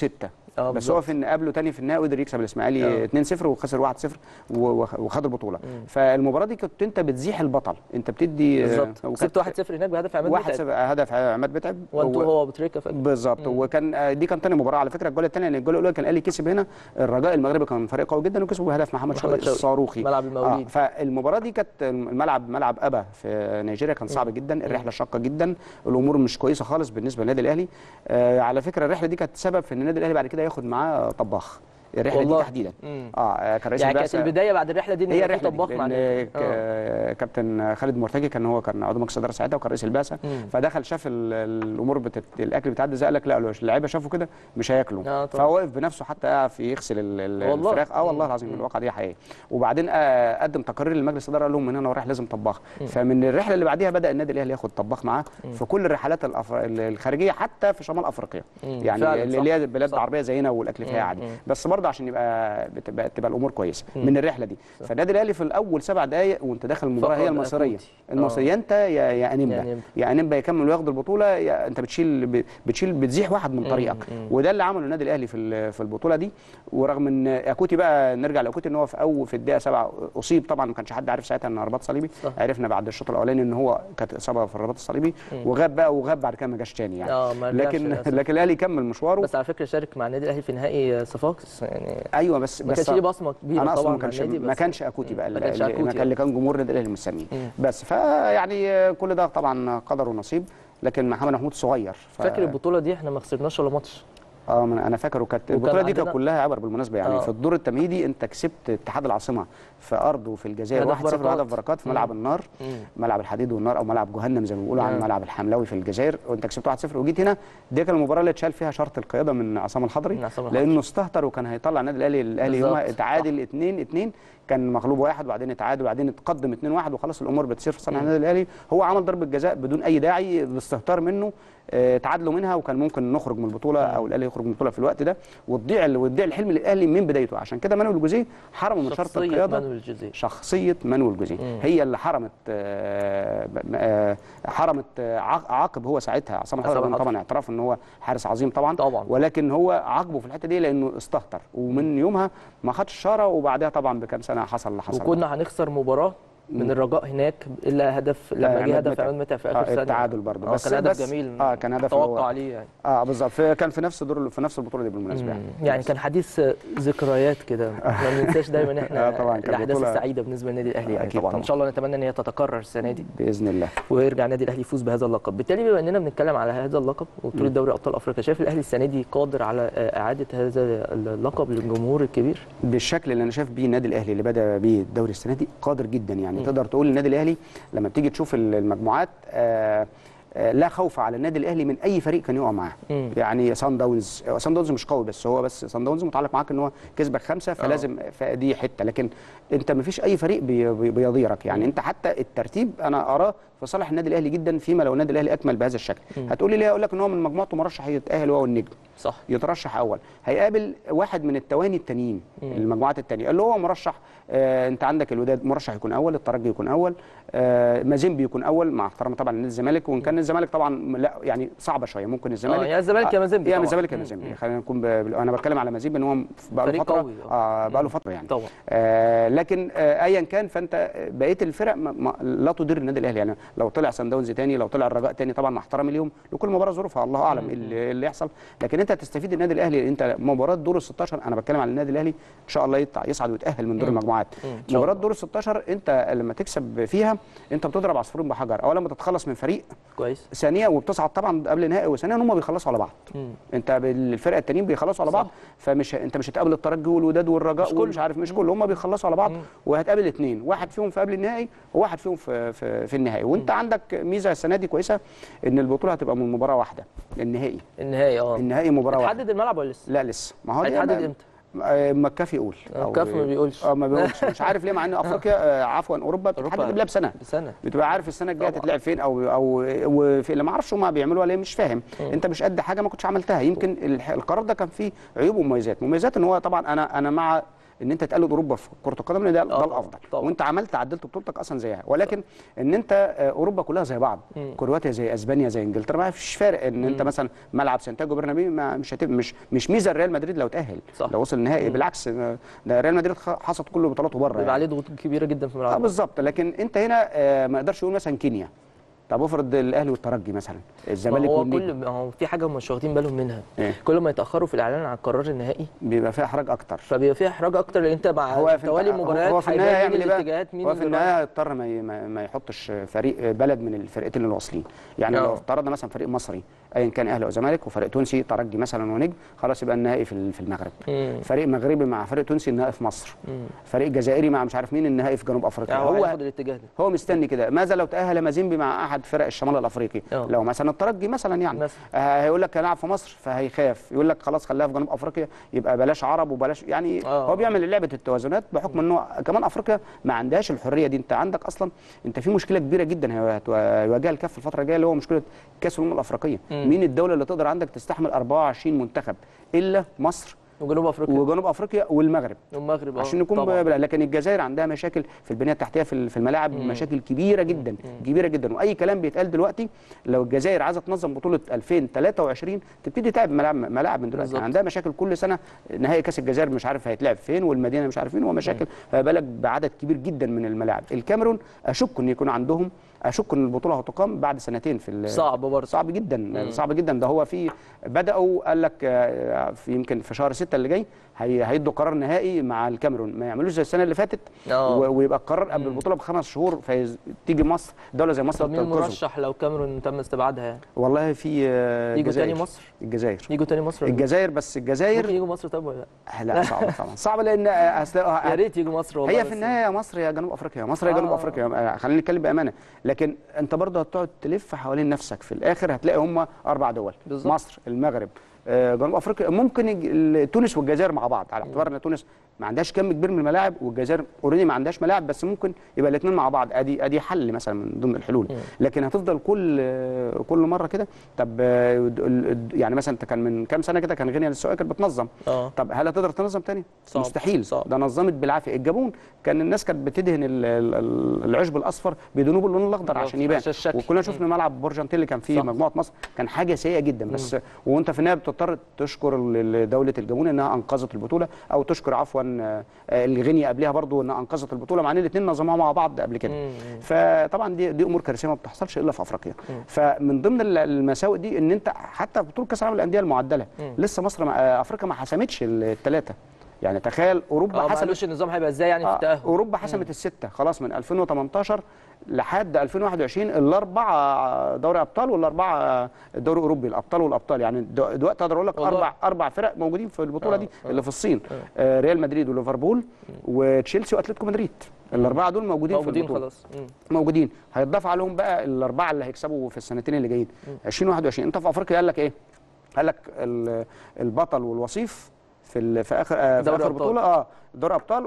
آه، بس بالظبط. هو في ان قابله تاني في النهائي قدر يكسب الاسماعيلي آه. 2-0 وخسر 1-0 و- وخ- وخد البطوله فالمباراه دي كنت انت بتزيح البطل انت بتدي بالظبط وكانت كسبت 1-0 هناك بهدف عماد واحد متعب صفر هدف عماد متعب وانتو و- هو ابو تريكه فاكر بالظبط وكان آه، دي كان تاني مباراه على فكره الجول الثاني لان الجول الاولى كان الاهلي كسب هنا الرجاء المغربي كان فريق قوي جدا وكسبوا بهدف محمد محمد شوقي شوقي. الصاروخي ملعب الموليد. فالمباراه دي كانت الملعب ملعب ابا في نيجيريا كان صعب جدا الرحله شاقه جدا الامور مش كويسه خالص بالنسبه للنادي الاهلي آه على فكره الرحله دي كانت سبب في ان النادي الاهلي بعد كده ياخد معاه طباخ الرحله دي والله. تحديدا مم. اه آه، كان رئيس يعني كانت البعثة- البدايه بعد الرحله دي ان هي يبقى في الرحله طباخ دي مع لان النادي. ك- آه. كابتن خالد مرتجي كان هو كان عضو مجلس اداره ساعتها وكان رئيس البعثه مم. فدخل شاف ال- الامور بتت... الاكل بتعدي زي قال لك لا لو اللعيبه شافوا كده مش هياكلوا آه طبعا. فهو وقف بنفسه حتى يقف يغسل ال- ال- والله. الفراخ اه والله العظيم الواقع دي حقيقي وبعدين آه قدم تقارير لمجلس الاداره قال لهم من هنا ورايح لازم طباخ فمن الرحله اللي بعديها بدا النادي الاهلي ياخد طباخ معاه في كل الرحلات الأفر... الخارجيه حتى في شمال افريقيا مم. يعني فعلا، اللي صح. اللي هي بلاد صح. عربيه زينا والاكل فيها عادي مم. بس برضه عشان يبقى بتبقى تبقى الامور كويسه من الرحله دي فالنادي الاهلي في الاول سبع دقائق وانت داخل المباراه فقد هي المصريه أكوتي. المصريه انت يا يا يا انيمبا أنيمبا. يا انيمبا يكمل وياخد البطوله يا انت بتشيل ب- بتشيل بتزيح واحد من طريقك وده اللي عمله النادي الاهلي في ال- في البطوله دي ورغم ان اكوتي بقى نرجع لاكوتي ان هو في اول في الدقيقه سبعه اصيب طبعا ما كانش حد عارف ساعتها ان رباط صليبي صح. عرفنا بعد الشوط الاولاني ان هو كانت اصابه في الرباط الصليبي وغاب بقى وغاب بعد كده ما جاش تاني يعني آه، ما رجعش لكن للأسف. لكن الاهلي كمل مشواره بس على فكره شارك مع النادي الاهلي في نهائي صفاقس يعني ايوه بس ما بس كانش ليه بصمه كبيره انا اصلا طبعا ما مع كانش النادي ما بس- كانش اكوتي بقى ما كانش اللي, أكوتي، اللي, اللي كان جمهور النادي الاهلي مستنيه بس فيعني كل ده طبعا قدر ونصيب لكن محمد محمود صغير ف... فاكر البطوله دي احنا ما خسرناش ولا ماتش اه ما أنا- انا فاكر وكانت وكان البطوله دي كانت عندنا- كلها عبر بالمناسبه يعني آه. في الدور التمهيدي انت كسبت اتحاد العاصمه في ارضه في الجزائر هدف 1-0 بركات. هدف بركات في ملعب النار مم. ملعب الحديد والنار او ملعب جهنم زي ما بيقولوا عن آه. ملعب الحملاوي في الجزائر وانت كسبت 1-0 وجيت هنا دي كانت المباراه اللي اتشال فيها شرط القياده من عصام الحضري من عصام الحضري. لانه استهتر وكان هيطلع النادي الاهلي الاهلي بالظبط. يومها اتعادل 2 2 كان مغلوب واحد وبعدين اتعادل وبعدين اتقدم 2 1 وخلاص الامور بتصير في صالح النادي الاهلي هو عمل ضربه جزاء بدون اي داعي الاستهتار منه آه، تعادلوا منها وكان ممكن نخرج من البطوله او الاهلي يخرج من البطوله في الوقت ده وتضيع وتضيع الحلم للاهلي من بدايته عشان كده مانويل الجوزيه حرمه من شرط شخصية القياده مانويل جوزيه. شخصيه مانويل الجوزيه هي اللي حرمت آه، ب- آه، حرمت آه، عاق- عاقب هو ساعتها عصام عصام الحضري الحضري. طبعا اعتراف ان هو حارس عظيم طبعا طبعاً. ولكن هو عاقبه في الحته دي لانه استهتر ومن يومها ما خدش شاره وبعدها طبعا بكام سنه حصل اللي حصل وكنا هنخسر مباراه من الرجاء هناك الا هدف لما جه عماد هدف متعب. عماد متعب في آه، اخر ثانيه التعادل برضه. آه، بس- كان هدف بس- جميل آه، كان هدف اللي هو- توقع عليه يعني اه بالظبط في- كان في نفس دور في نفس البطوله دي بالمناسبه يعني يعني كان حديث ذكريات كده ما ننساش دايما احنا آه، طبعاً، كانت الاحداث بطولة- السعيده بالنسبه للنادي الاهلي يعني أكيد طبعا طبعاً. ان شاء الله نتمنى ان هي تتكرر السنه دي باذن الله ويرجع النادي الاهلي يفوز بهذا اللقب بالتالي بما اننا بنتكلم على هذا اللقب وبطوله دوري ابطال افريقيا شايف الاهلي السنه دي قادر على آه، اعاده هذا اللقب للجمهور الكبير بالشكل اللي انا شايف بيه النادي الاهلي اللي بدا بيه الدوري السنه دي قادر جدا يعني تقدر تقول النادي الاهلي لما بتيجي تشوف المجموعات آه آه، لا خوف على النادي الاهلي من اي فريق كان يقع معاه مم. يعني سان داونز سان داونز مش قوي بس هو بس سان داونز متعلق معاك ان هو كسبك خمسه فلازم فدي حته لكن انت ما فيش اي فريق بي بي بيضيرك يعني انت حتى الترتيب انا اراه في صالح النادي الاهلي جدا فيما لو النادي الاهلي اكمل بهذا الشكل هتقولي ليه اقول لك ان هو من مجموعته مرشح يتاهل هو والنجم صح يترشح اول هيقابل واحد من التواني التانيين المجموعات التانية اللي هو مرشح آه انت عندك الوداد مرشح يكون اول الترجي يكون اول آه مازيمبي يكون اول مع احترامي طبعا لنادي الزمالك وان كان الزمالك طبعا لا يعني صعبه شويه ممكن الزمالك آه، يا الزمالك يا مازيمبي يا طبعاً. الزمالك يا مم. مازيمبي خلينا نكون ب... انا بتكلم على مازيمبي ان هو بقى له فريق فتره قوي، آه. اه بقى له فتره يعني طبعا. آه لكن آه ايا كان فانت بقيه الفرق ما ما لا تضر النادي الاهلي يعني لو طلع سان داونز تاني لو طلع الرجاء تاني طبعا مع احترامي ليهم لكل مباراه ظروفها الله اعلم ايه اللي, إيه اللي يحصل لكن انت تستفيد النادي الاهلي انت مباراه دور ال 16 انا بتكلم على النادي الاهلي ان شاء الله يطلع يصعد ويتاهل من دور المجموعات شاء مباراه دور ال 16 انت لما تكسب فيها انت بتضرب عصفورين بحجر اولا بتتخلص من فريق كويس ثانيا وبتصعد طبعا قبل نهائي وثانيا هم بيخلصوا على بعض مم. انت بالفرقه التانيين بيخلصوا على صح. بعض فمش انت مش هتقابل الترجي والوداد والرجاء مش كله. ومش عارف مش كله هم بيخلصوا على بعض وهتقابل اثنين واحد فيهم في قبل النهائي وواحد فيهم في في, في النهائي وانت عندك ميزه السنه دي كويسه ان البطوله هتبقى من مباراه واحده النهائي النهائي اه النهائي مباراه واحده تحدد الملعب ولا لسه؟ لا لسه ما هو دي هيتحدد ما- امتى؟ آه، ما الكاف يقول آه، أو- الكاف ما بيقولش. اه ما بيقولش مش عارف ليه مع ان افريقيا آه، عفوا اوروبا بتتحدد أوروبا قبلها بسنه بسنه بتبقى عارف السنه الجايه طبعا. تتلعب فين او او وفي اللي ما اعرفش هم بيعملوها ليه مش فاهم انت مش قد حاجه ما كنتش عملتها يمكن الح- القرار ده كان فيه عيوب ومميزات مميزات ان هو طبعا انا انا مع ان انت تقلد اوروبا في كره القدم لان ده, ده آه، الافضل طبعاً. وانت عملت عدلت بطولتك اصلا زيها ولكن ان انت آه، اوروبا كلها زي بعض كرواتيا زي اسبانيا زي انجلترا ما فيش فرق ان انت مثلا ملعب سانتياغو برنابيو ما مش هتبقى مش مش ميزه ريال مدريد لو تاهل صح. لو وصل النهائي بالعكس آه، ده ريال مدريد خ- حصد كل بطولاته بره بيبقى يعني. عليه ضغوط كبيره جدا في اه الملعب بالظبط لكن انت هنا آه، ما يقدرش يقول مثلا كينيا طب افرض الاهلي والترجي مثلا ما الزمالك هو والنجم كل ما هو في حاجه هم مش واخدين بالهم منها إيه؟ كل ما يتاخروا في الاعلان عن القرار النهائي بيبقى فيها احراج اكتر فبيبقى فيها احراج اكتر لان انت مع هو في توالي هو- المباريات هو في النهايه هيبان مين هيعمل ايه الاتجاهات بقى؟ مين هو في اللي رايح. النهايه هيضطر ما, ي- ما, ما يحطش فريق بلد من الفرقتين اللي واصلين يعني آه. لو افترضنا مثلا فريق مصري ايا كان اهلي او زمالك وفريق تونسي ترجي مثلا ونجم خلاص يبقى النهائي في ال- في المغرب مم. فريق مغربي مع فريق تونسي النهائي في مصر فريق جزائري مع مش عارف مين النهائي في جنوب افريقيا يعني هو هو هياخد الاتجاه ده هو مستني كده ماذا لو تاهل مازيمبي مع احد فرق الشمال الافريقي آه. لو مثلا الترجي مثلا يعني مثلا. آه هيقول لك هلعب في مصر فهيخاف يقول لك خلاص خليها في جنوب افريقيا يبقى بلاش عرب وبلاش يعني آه. هو بيعمل لعبه التوازنات بحكم انه كمان افريقيا ما عندهاش الحريه دي انت عندك اصلا انت في مشكله كبيره جدا هي- هيواجهها الكاف الفتره الجايه اللي هو مشكله كاس الامم الافريقيه مين الدوله اللي تقدر عندك تستحمل 24 منتخب الا مصر وجنوب افريقيا وجنوب افريقيا والمغرب والمغرب اه عشان نكون طبعاً. ب- لكن الجزائر عندها مشاكل في البنيه التحتيه في في الملاعب مشاكل كبيره جدا كبيره جدا واي كلام بيتقال دلوقتي لو الجزائر عايزه تنظم بطوله 2023 تبتدي تعب ملاعب ملاعب من دلوقتي بالظبط. عندها مشاكل كل سنه نهائي كاس الجزائر مش عارف هيتلعب فين والمدينه مش عارف فين ومشاكل فبالك بعدد كبير جدا من الملاعب الكاميرون اشك ان يكون عندهم اشك ان البطوله هتقام بعد سنتين في ال- صعب برضه صعب جدا صعب جدا ده هو في بداوا قال لك آه، في يمكن في شهر 6 اللي جاي هي- هيدوا قرار نهائي مع الكاميرون ما يعملوش زي السنه اللي فاتت آه. و- ويبقى القرار قبل البطوله بخمس شهور فتيجي مصر دوله زي مصر طب مين تنقذهم. المرشح لو كاميرون تم استبعادها يعني والله في آه، يجوا الجزائر. تاني مصر؟ الجزائر يجوا تاني مصر ولا الجزائر بس ممكن الجزائر يجوا مصر طب ولا لا لا صعبه طبعا صعبه لان آه، أصل- يا ريت يجوا مصر والله هي بس في النهايه يا مصر يا جنوب افريقيا مصر يا جنوب آه. افريقيا آه، خلينا نتكلم بامانه لكن انت برضه هتقعد تلف حوالين نفسك في الاخر هتلاقي هم اربع دول بالظبط. مصر المغرب آه، جنوب افريقيا ممكن يج- ال- تونس والجزائر مع بعض على اعتبار ان تونس ما عندهاش كم كبير من الملاعب والجزائر اوريدي ما عندهاش ملاعب بس ممكن يبقى الاثنين مع بعض ادي ادي حل مثلا من ضمن الحلول لكن هتفضل كل آه، كل مره كده طب آه، ال- ال- يعني مثلا انت كان من كام سنه كده كان غينيا للسواقي كانت بتنظم اه طب هل هتقدر تنظم تاني؟ صعب. مستحيل صعب. ده نظمت بالعافيه الجابون كان الناس كانت بتدهن ال- ال- ال- العشب الاصفر بيدهنوه باللون الاخضر بالظبط، عشان يبان عشان الشكل. وكنا شفنا ملعب برجنتين اللي كان فيه صح. مجموعه مصر كان حاجه سيئه جدا بس وانت في النهايه بتضطر تشكر ال- دوله الجابون انها انقذت البطوله او تشكر عفوا آه، الغينيا قبلها برضو انها انقذت البطوله مع ان الاثنين نظموها مع بعض قبل كده فطبعا دي دي امور كارثيه ما بتحصلش الا في افريقيا فمن ضمن ال- المساوئ دي ان انت حتى في بطوله كاس العالم للانديه المعدله لسه مصر ما- آه، افريقيا ما حسمتش الثلاثه يعني تخيل اوروبا اه ما حسمت قالوش النظام هيبقى ازاي يعني في آه التاهل اوروبا حسمت السته خلاص من 2018 لحد 2021 الاربعه دوري ابطال والاربعه دوري اوروبي الابطال والابطال يعني دو- دلوقتي اقدر اقول لك والله. اربع اربع فرق موجودين في البطوله آه، دي اللي في الصين آه ريال مدريد وليفربول وتشيلسي واتلتيكو مدريد الاربعه دول موجودين, في موجودين البطوله خلاص مم. موجودين هيتضاف عليهم بقى الاربعه اللي هيكسبوا في السنتين اللي جايين 2021 انت في افريقيا قال لك ايه؟ قال لك ال- البطل والوصيف في ال- في اخر آه، في دوري اخر أبطال. بطوله اه دوري ابطال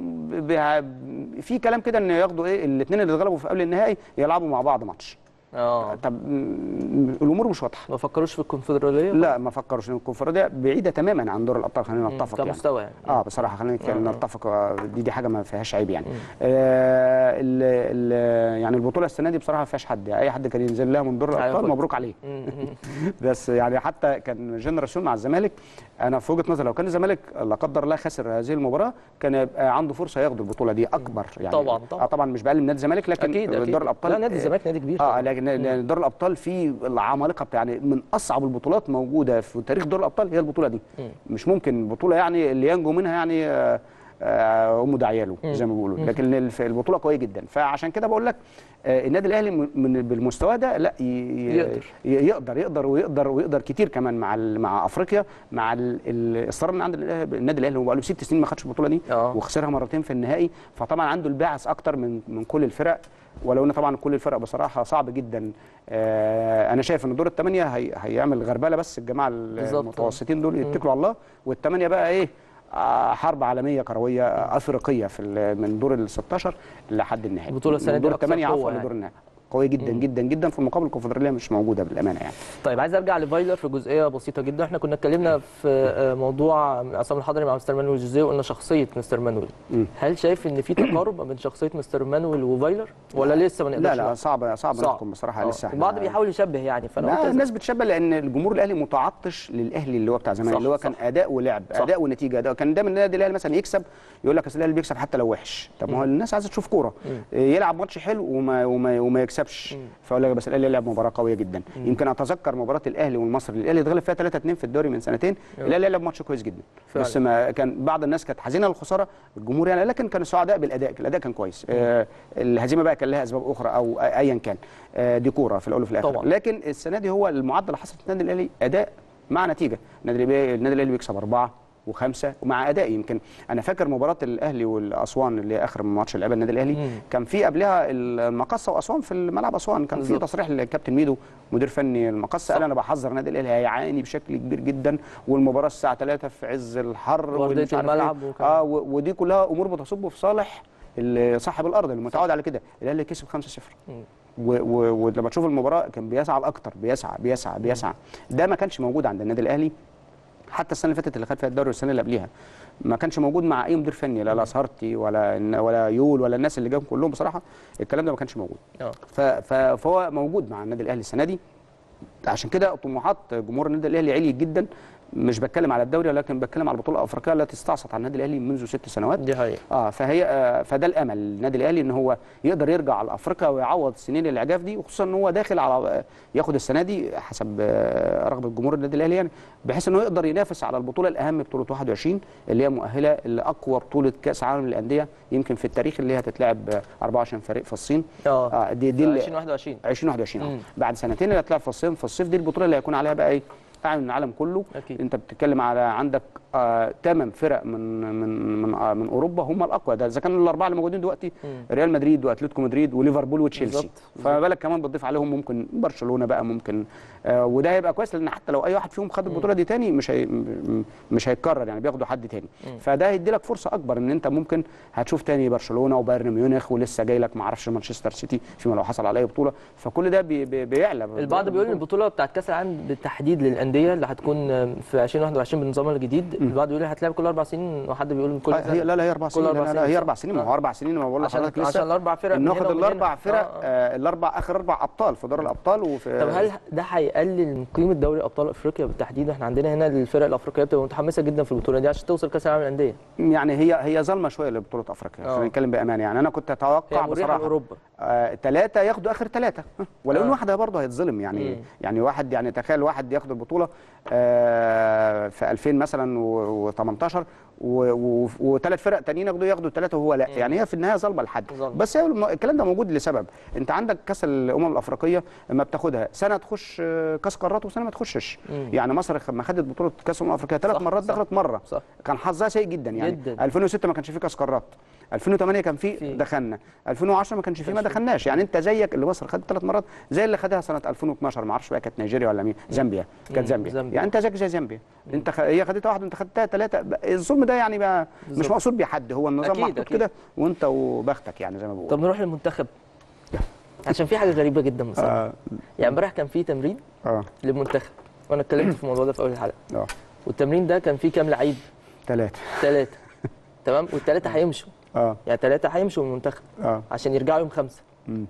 وفي كلام كده ان ياخدوا ايه الاثنين اللي اتغلبوا في قبل النهائي يلعبوا مع بعض ماتش اه طب م- الامور مش واضحه ما فكروش في الكونفدراليه لا ما فكروش ان الكونفدراليه بعيده تماما عن دور الابطال خلينا نتفق يعني كمستوى يعني اه بصراحه خلينا نتكلم نتفق آه، دي دي حاجه ما فيهاش عيب يعني آه ال ال يعني البطوله السنه دي بصراحه ما فيهاش حد يعني اي حد كان ينزل لها من دور الابطال هياخد. مبروك عليه مم. بس يعني حتى كان جنراسيون مع الزمالك انا في وجهه نظري لو كان الزمالك لا قدر الله خسر هذه المباراه كان يبقى عنده فرصه ياخد البطوله دي اكبر يعني طبعاً، طبعاً. آه طبعا مش بقلل من نادي الزمالك لكن اكيد اكيد دور الابطال لا نادي الزمالك نادي كبير اه طبعاً. لكن لأن دور الابطال فيه العمالقه بتاع يعني من اصعب البطولات موجوده في تاريخ دور الابطال هي البطوله دي مش ممكن بطوله يعني اللي ينجو منها يعني آه، آه، امه ده عياله زي ما بيقولوا لكن الف- البطوله قويه جدا فعشان كده بقول لك آه، النادي الاهلي من من- بالمستوى ده لا ي- ي- يقدر. ي- يقدر يقدر ويقدر ويقدر كتير كمان مع ال- مع افريقيا مع ال- الاصرار اللي عند الأهلي- النادي الاهلي هو بقى له ست سنين ما خدش البطوله دي آه. وخسرها مرتين في النهائي فطبعا عنده الباعث اكتر من من كل الفرق ولو ان طبعا كل الفرق بصراحه صعب جدا آه انا شايف ان دور الثمانيه هي هيعمل غربله بس الجماعه بالظبط. المتوسطين دول يتكلوا على الله والثمانيه بقى ايه آه، حرب عالميه كرويه آه، افريقيه في ال- من دور ال 16 لحد النهائي البطولة السنة من دي دور أكثر الثمانيه قوة عفوا يعني. لدور النهائي قويه جدا جدا جدا في المقابل الكونفدراليه مش موجوده بالامانه يعني طيب عايز ارجع لفايلر في جزئيه بسيطه جدا احنا كنا اتكلمنا في آه، موضوع من عصام الحضري مع مستر مانويل جوزيه وقلنا شخصيه مستر مانويل مم. هل شايف ان في تقارب ما بين شخصيه مستر مانويل وفايلر ولا لسه ما نقدرش لا لا نحكم؟ صعب صعب صعب. نحكم بصراحه آه. لسه احنا البعض بيحاول يشبه يعني فانا لا قلت الناس بتشبه لان الجمهور الاهلي متعطش للاهلي اللي هو بتاع زمان صح، اللي هو كان صح. اداء ولعب صح. اداء ونتيجه ده كان دايما النادي الاهلي مثلا يكسب يقول لك اصل الاهلي بيكسب حتى لو وحش طب ما هو الناس عايزه تشوف كوره يلعب ماتش حلو وما وما, وما يكسبش فاقول لك بس الاهلي لعب مباراه قويه جدا يمكن اتذكر مباراه الاهلي والمصري الاهلي اتغلب فيها 3 2 في الدوري من سنتين الاهلي لعب ماتش كويس جدا فعلا. بس ما كان بعض الناس كانت حزينه للخساره الجمهور يعني لكن كانوا سعداء بالاداء الاداء كان كويس آه الهزيمه بقى كان لها اسباب اخرى او ايا كان آه دي كوره في الاول وفي الاخر طبعا. لكن السنه دي هو المعدل اللي حصل في النادي الاهلي اداء مع نتيجه النادي الأهلي- النادي الاهلي بيكسب اربعه وخمسه ومع اداء يمكن انا فاكر مباراه الاهلي والاسوان اللي هي اخر ماتش لعبها النادي الاهلي مم. كان في قبلها المقصه واسوان في الملعب اسوان كان في بالظبط. تصريح للكابتن ميدو مدير فني المقصه قال انا بحذر النادي الاهلي هيعاني بشكل كبير جدا والمباراه الساعه 3 في عز الحر وأرضية والمش عارف إيه. الملعب وكمان. اه و- ودي كلها امور بتصب في صالح ال- صاحب الارض المتعود على كده الاهلي كسب 5-0 و- و- ولما تشوف المباراه كان بيسعى لاكتر بيسعى بيسعى بيسعى ده ما كانش موجود عند النادي الاهلي حتى السنه اللي فاتت اللي خد فيها الدوري والسنه اللي قبليها ما كانش موجود مع اي مدير فني لا لاسارتي ولا ولا يول ولا الناس اللي جابهم كلهم بصراحه الكلام ده ما كانش موجود اه ف- ف- فهو موجود مع النادي الاهلي السنه دي عشان كده طموحات جمهور النادي الاهلي عليت جدا مش بتكلم على الدوري ولكن بتكلم على البطوله الافريقيه التي استعصت على النادي الاهلي منذ ست سنوات دي حقيقه اه فهي آه فده الامل النادي الاهلي ان هو يقدر يرجع على افريقيا ويعوض السنين العجاف دي وخصوصا ان هو داخل على آه، ياخد السنه دي حسب آه رغبه جمهور النادي الاهلي يعني بحيث انه يقدر ينافس على البطوله الاهم بطوله 21 اللي هي مؤهله لاقوى بطوله كاس عالم للانديه يمكن في التاريخ اللي هي هتتلعب آه، 24 فريق في الصين اه اه دي دي اللي- 2021 2021 مم. اه بعد سنتين اللي هتلعب في الصيف في الصيف دي البطوله اللي هيكون عليها بقى ايه اعين العالم كله أكيد. انت بتتكلم على عندك آه ثمان فرق من من من آه من اوروبا هم الاقوى ده اذا كانوا الاربعه اللي موجودين دلوقتي ريال مدريد واتلتيكو مدريد وليفربول وتشيلسي بالظبط، فما بالك كمان بتضيف عليهم ممكن برشلونه بقى ممكن آه وده هيبقى كويس لان حتى لو اي واحد فيهم خد البطوله دي تاني مش هي م- مش هيتكرر يعني بياخدوا حد تاني فده هيدي لك فرصه اكبر ان انت ممكن هتشوف تاني برشلونه وبايرن ميونخ ولسه جاي لك ما اعرفش مانشستر سيتي فيما لو حصل على اي بطوله فكل ده بي بي بيعلى البعض بيقول ان البطوله بتاعت كاس العالم بالتحديد للانديه اللي هتكون في 2021 بالنظام الجديد البعض بيقول هتلعب كل اربع سنين وحد بيقول كل آه، هي لا لا هي اربع سنين أربع لا, لا, سنين، هي صح؟ اربع سنين ما هو آه. اربع سنين ما بقول عشان لحضرتك لسه عشان الاربع فرق من انه هنا واخد ومن الاربع هنا. فرق آه، آه. آه الاربع اخر اربع ابطال في دوري الابطال وفي طب هل ده هيقلل من قيمه دوري ابطال افريقيا بالتحديد احنا عندنا هنا الفرق الافريقيه بتبقى متحمسه جدا في البطوله دي عشان توصل كاس العالم للانديه يعني هي هي ظلمه شويه لبطوله افريقيا آه. عشان نتكلم بامانه يعني انا كنت هي اتوقع مريحه بصراحه لاوروبا ثلاثه ياخدوا اخر ثلاثه ولو ان آه. واحده برضه هيتظلم يعني مم. يعني واحد يعني تخيل واحد ياخد البطوله آه، في 2000 مثلا و18 وثلاث فرق تانيين ياخدوا ياخدوا ثلاثه وهو لا يعني هي في النهايه ظلمه لحد ظلمة. بس هي الم- الكلام ده موجود لسبب انت عندك كاس الامم الافريقيه لما بتاخدها سنه تخش آه، كاس قارات وسنه ما تخشش مم. يعني مصر لما خدت بطوله كاس الامم الافريقيه ثلاث صح، مرات صح. دخلت مره صح. كان حظها سيء جدا يعني جداً. 2006 ما كانش فيه كاس قارات 2008 كان في. فيه دخلنا 2010 ما كانش فيه ما كانش فيه. دخلناش يعني انت زيك اللي مصر خدت ثلاث مرات زي اللي خدها سنه 2012 ما اعرفش بقى كانت نيجيريا ولا مين زامبيا كانت مم. زامبيا زامبيا. يعني انت زيك زي زامبيا انت خ... هي خدتها واحده وانت خدتها ثلاثه الظلم ده يعني بقى مش بالظبط. مقصود بيه حد هو النظام أكيد، محطوط أكيد. كده وانت وبختك يعني زي ما بقول طب نروح للمنتخب عشان في حاجه غريبه جدا بصراحه اه يعني امبارح كان في تمرين اه للمنتخب وانا اتكلمت في الموضوع ده في اول الحلقه اه والتمرين ده كان فيه كام لعيب ثلاثه ثلاثه تمام والثلاثه هيمشوا اه يعني ثلاثه هيمشوا من المنتخب اه عشان يرجعوا يوم خمسة مم.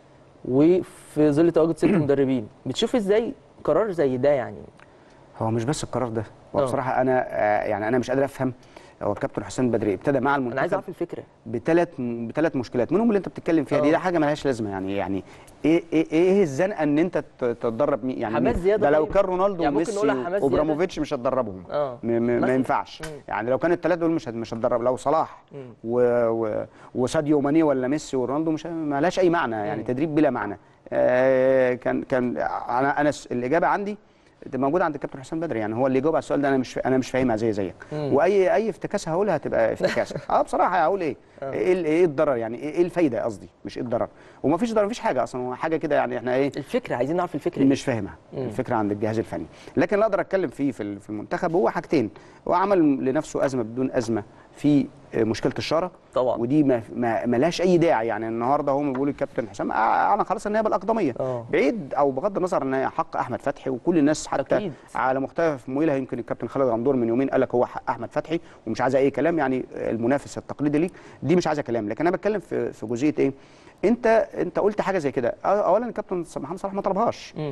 وفي ظل تواجد ست مدربين بتشوف ازاي قرار زي ده يعني هو مش بس القرار ده هو آه. بصراحه انا آه يعني انا مش قادر افهم هو الكابتن حسين بدري ابتدى مع انا عايز المنتخب اعرف الفكره بثلاث بثلاث مشكلات منهم اللي انت بتتكلم فيها دي آه. ده حاجه ملهاش لازمه يعني يعني ايه ايه ايه الزنقه ان انت ت- تتدرب مين يعني حماس مين؟ زيادة ده لو طيب؟ كان رونالدو يعني ممكن وميسي نقولها حماس زيادة؟ وابراموفيتش مش هتدربهم اه م- م- ما مثلاً. ينفعش مم. يعني لو كان الثلاثه دول مش هت- مش هتدرب لو صلاح مم. و... و... وساديو ماني ولا ميسي ورونالدو مش ما لهاش اي معنى يعني مم. تدريب بلا معنى آه كان كان انا انا س- الاجابه عندي موجوده عند الكابتن حسام بدري يعني هو اللي يجاوب على السؤال ده انا مش انا مش فاهمها زي زيك مم. واي اي افتكاسه هقولها هتبقى افتكاسه اه بصراحه هقول ايه ايه ال- ايه الضرر يعني ايه إيه الفايده قصدي مش ايه الضرر ومفيش ضرر مفيش حاجه اصلا هو حاجه كده يعني احنا ايه الفكره عايزين نعرف الفكره إيه؟ مش فاهمها مم. الفكره عند الجهاز الفني لكن اللي اقدر اتكلم فيه في ال- في المنتخب هو حاجتين هو عمل لنفسه ازمه بدون ازمه في مشكله الشاره طبعا. ودي ما ما ملهاش اي داعي يعني النهارده هم بيقولوا الكابتن حسام آه، انا خلاص النيابه الاقدميه آه. بعيد او بغض النظر ان حق احمد فتحي وكل الناس حتى أكيد. على مختلف مميلها يمكن الكابتن خالد غندور من يومين قال لك هو حق احمد فتحي ومش عايز اي كلام يعني المنافس التقليدي ليك دي مش عايزه كلام لكن انا بتكلم في في جزئيه ايه انت انت قلت حاجه زي كده أو- اولا الكابتن محمد صلاح ما طلبهاش مم.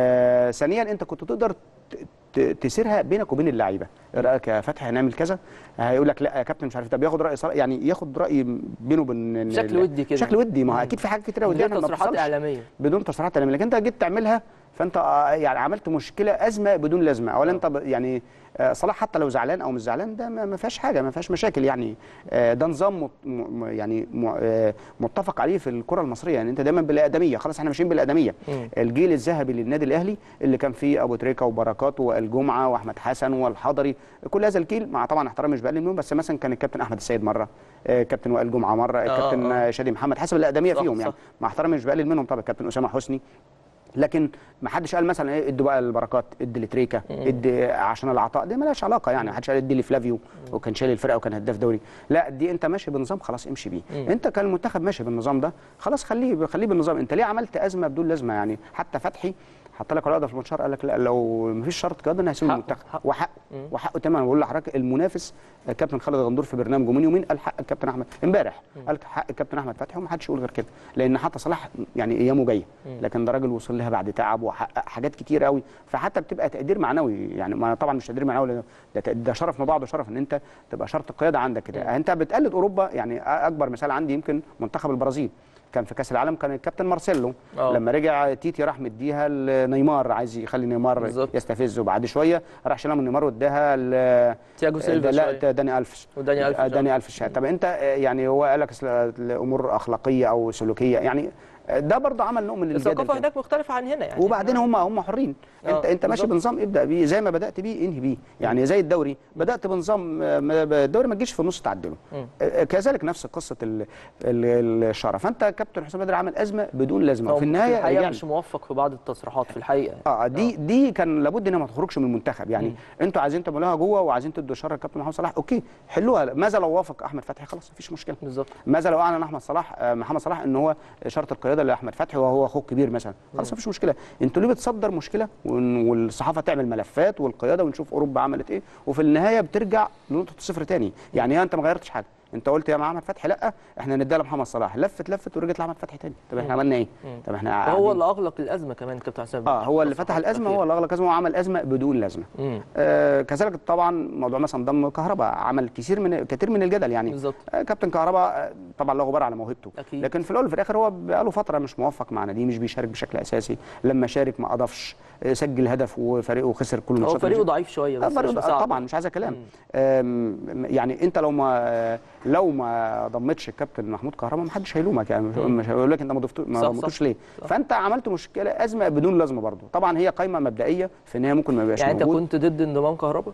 آه ثانيا انت كنت تقدر ت- ت- تسيرها بينك وبين اللعيبه ايه رايك يا فتحي هنعمل كذا هيقول لك لا يا كابتن مش عارف طب ياخد راي صلاح يعني ياخد راي بينه وبين بشكل ودي كده. بشكل ودي ما هو اكيد في حاجات كتيره من وديه غير احنا ما تصريحات بتحصلش. اعلاميه بدون تصريحات اعلاميه لكن انت جيت تعملها فانت آه، يعني عملت مشكله ازمه بدون لازمه اولا انت ب- يعني آه، صلاح حتى لو زعلان او مش زعلان ده ما ما فيهاش حاجه ما فيهاش مشاكل يعني آه، ده نظام مت- م- م- يعني م- آه، متفق عليه في الكره المصريه يعني انت دايما بالادميه خلاص احنا ماشيين بالادميه مم. الجيل الذهبي للنادي الاهلي اللي كان فيه ابو تريكه وبركات والجمعه واحمد حسن والحضري كل هذا الجيل مع طبعا احترامي مش بقلل منهم بس مثلا كان الكابتن احمد السيد مره آه، كابتن وائل جمعه مره الكابتن آه. آه، شادي محمد حسب الادميه صح، فيهم صح. يعني مع احترامي مش بقلل منهم طبعا الكابتن اسامه حسني لكن ما حدش قال مثلا ايه ادوا بقى البركات ادي لتريكا ادي عشان العطاء دي مالهاش علاقه يعني ما حدش قال ادي لفلافيو وكان شايل الفرقه وكان هداف دوري لا دي انت ماشي بنظام خلاص امشي بيه انت كان المنتخب ماشي بالنظام ده خلاص خليه خليه بالنظام انت ليه عملت ازمه بدون لازمه يعني حتى فتحي حط لك العقده في المنشار قال لك لا لو ما فيش شرط قياده انا هسيب حقه، المنتخب حقه. وحقه وحقه تماما بقول لحضرتك المنافس الكابتن خالد غندور في برنامجه من يومين قال حق الكابتن احمد امبارح قال حق الكابتن احمد فتحي وما حدش يقول غير كده لان حتى صلاح يعني ايامه جايه لكن ده راجل وصل لها بعد تعب وحقق حاجات كتير قوي فحتى بتبقى تقدير معنوي يعني ما طبعا مش تقدير معنوي لأن ده, تق- ده شرف ما بعده شرف ان انت تبقى شرط القياده عندك كده انت بتقلد اوروبا يعني اكبر مثال عندي يمكن منتخب البرازيل كان في كاس العالم كان الكابتن مارسيلو آه. لما رجع تيتي راح مديها لنيمار عايز يخلي نيمار بالظبط. يستفزه بعد شويه راح شالها من نيمار واداها ل تياجو سيلفا لا شوية. داني الفش وداني ألفيش، آه، آه. داني الفش طب انت آه، يعني هو قال لك أصل الامور اخلاقيه او سلوكيه يعني آه، ده برضه عمل نوع من الجدل الثقافه كده. هناك مختلفه عن هنا يعني وبعدين هم هم حرين آه، انت انت ماشي بالظبط. بنظام ابدا بيه زي ما بدات بيه انهي بيه يعني زي الدوري بدات بنظام آه، ما- الدوري ما تجيش في النص تعدله آه، كذلك نفس قصه ال- ال- الشرف فانت كابتن حسام بدر عمل ازمه بدون لازمه هو وفي النهايه الحقيقه رجعنا. مش موفق في بعض التصريحات في الحقيقه اه دي دي كان لابد انها ما تخرجش من المنتخب يعني انتوا عايزين تعملوها جوه وعايزين تدوا شر الكابتن محمد صلاح اوكي حلوها ماذا لو وافق احمد فتحي خلاص مفيش مشكله بالظبط ماذا لو اعلن احمد صلاح آه، محمد صلاح ان هو شرط القياده لاحمد فتحي وهو اخوه الكبير مثلا خلاص مفيش مشكله انتوا ليه بتصدر مشكله ون- والصحافه تعمل ملفات والقياده ونشوف اوروبا عملت ايه وفي النهايه بترجع لنقطه الصفر تاني يعني هي انت ما غيرتش حاجه انت قلت يا احمد فتحي لا احنا نديها لمحمد صلاح لفت لفت ورجعت لاحمد فتحي تاني طب احنا عملنا ايه طب احنا هو قاعدين- اللي اغلق الازمه كمان كابتن حسام اه هو اللي فتح التصريحات الازمه هو الأخيرة. اللي اغلق ازمه وعمل ازمه بدون لازمه مم. آه كذلك طبعا موضوع مثلا ضم كهرباء عمل كثير من كثير من الجدل يعني بالظبط. آه كابتن كهرباء آه، طبعا لا غبار على موهبته أكيد. لكن في الاول وفي الاخر هو بقاله فتره مش موفق مع ناديه مش بيشارك بشكل اساسي لما شارك ما اضافش آه، سجل هدف وفريقه خسر كل هو الماتشات فريقه ضعيف شويه آه، بس فريقه مش آه، مساعده. طبعا مش عايزه كلام آم، يعني انت لو ما لو ما ضمتش الكابتن محمود كهرباء ما حدش هيلومك يعني مش- مش هيقول لك انت ما ضفتو- ما صح، ضمتوش صح. ليه فانت عملت مشكله ازمه بدون لازمه برضه طبعا هي قائمه مبدئيه في النهايه ممكن ما يبقاش يعني انت موجود كنت ضد انضمام كهربا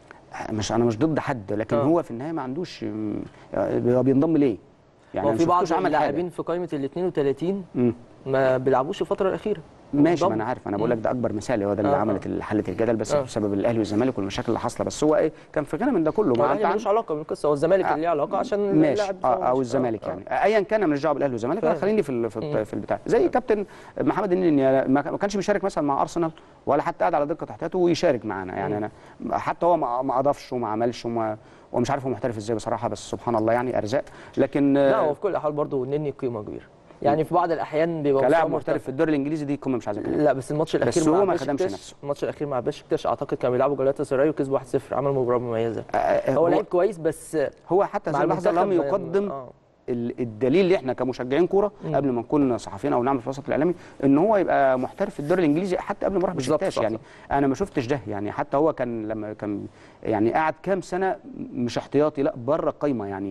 مش انا مش ضد حد لكن آه. هو في النهايه ما عندوش م، هو بينضم ليه؟ يعني هو أنا في ما بعض شفتوش عمل اللاعبين حاجه في قائمه ال 32 مم. ما بيلعبوش الفتره الاخيره ماشي ما انضم. انا عارف انا بقول لك ده اكبر مثال هو ده اللي آه، عملت حله الجدل بس آه. بسبب الاهلي والزمالك والمشاكل اللي حاصله بس هو ايه كان في غنى من ده كله هو ما انت الاهلي ملوش عن- علاقه بالقصه هو الزمالك اللي ليه علاقه عشان ماشي اللاعب آه بتاعه او مش- الزمالك آه، يعني ايا كان ماليش دعوه بالاهلي والزمالك فاهم. أنا خليني في ال- في, الت- في البتاع زي كابتن محمد النني ما ما كانش بيشارك مثلا مع ارسنال ولا حتى قاعد على دكه تحتياته ويشارك معانا يعني انا حتى هو ما ما اضافش وما عملش وما ومش عارف هو محترف ازاي بصراحه بس سبحان الله يعني ارزاق لكن لا هو في كل الاحوال برضه نني قيمه كبيره يعني في بعض الاحيان بيبقى كلاعب مستواه محترف في الدوري الانجليزي دي قمه مش عايز كلام لا بس الماتش الاخير بس مع هو ما خدمش بشكتش- نفسه. الماتش الاخير مع بشكتش اعتقد كانوا بيلعبوا جلاتا سراي وكسبوا 1-0 عمل مباراه مميزه آه، هو هو لعيب كويس بس هو حتى مع هذه اللحظه لم المنتخب يقدم آه. ال- الدليل اللي احنا كمشجعين كوره قبل ما نكون صحفيين او نعمل في الوسط الاعلامي ان هو يبقى محترف في الدوري الانجليزي حتى قبل ما يروح بالظبط، بشكتاش صح، يعني انا ما شفتش ده يعني حتى هو كان لما كان يعني قعد كام سنه مش احتياطي لا بره القايمه يعني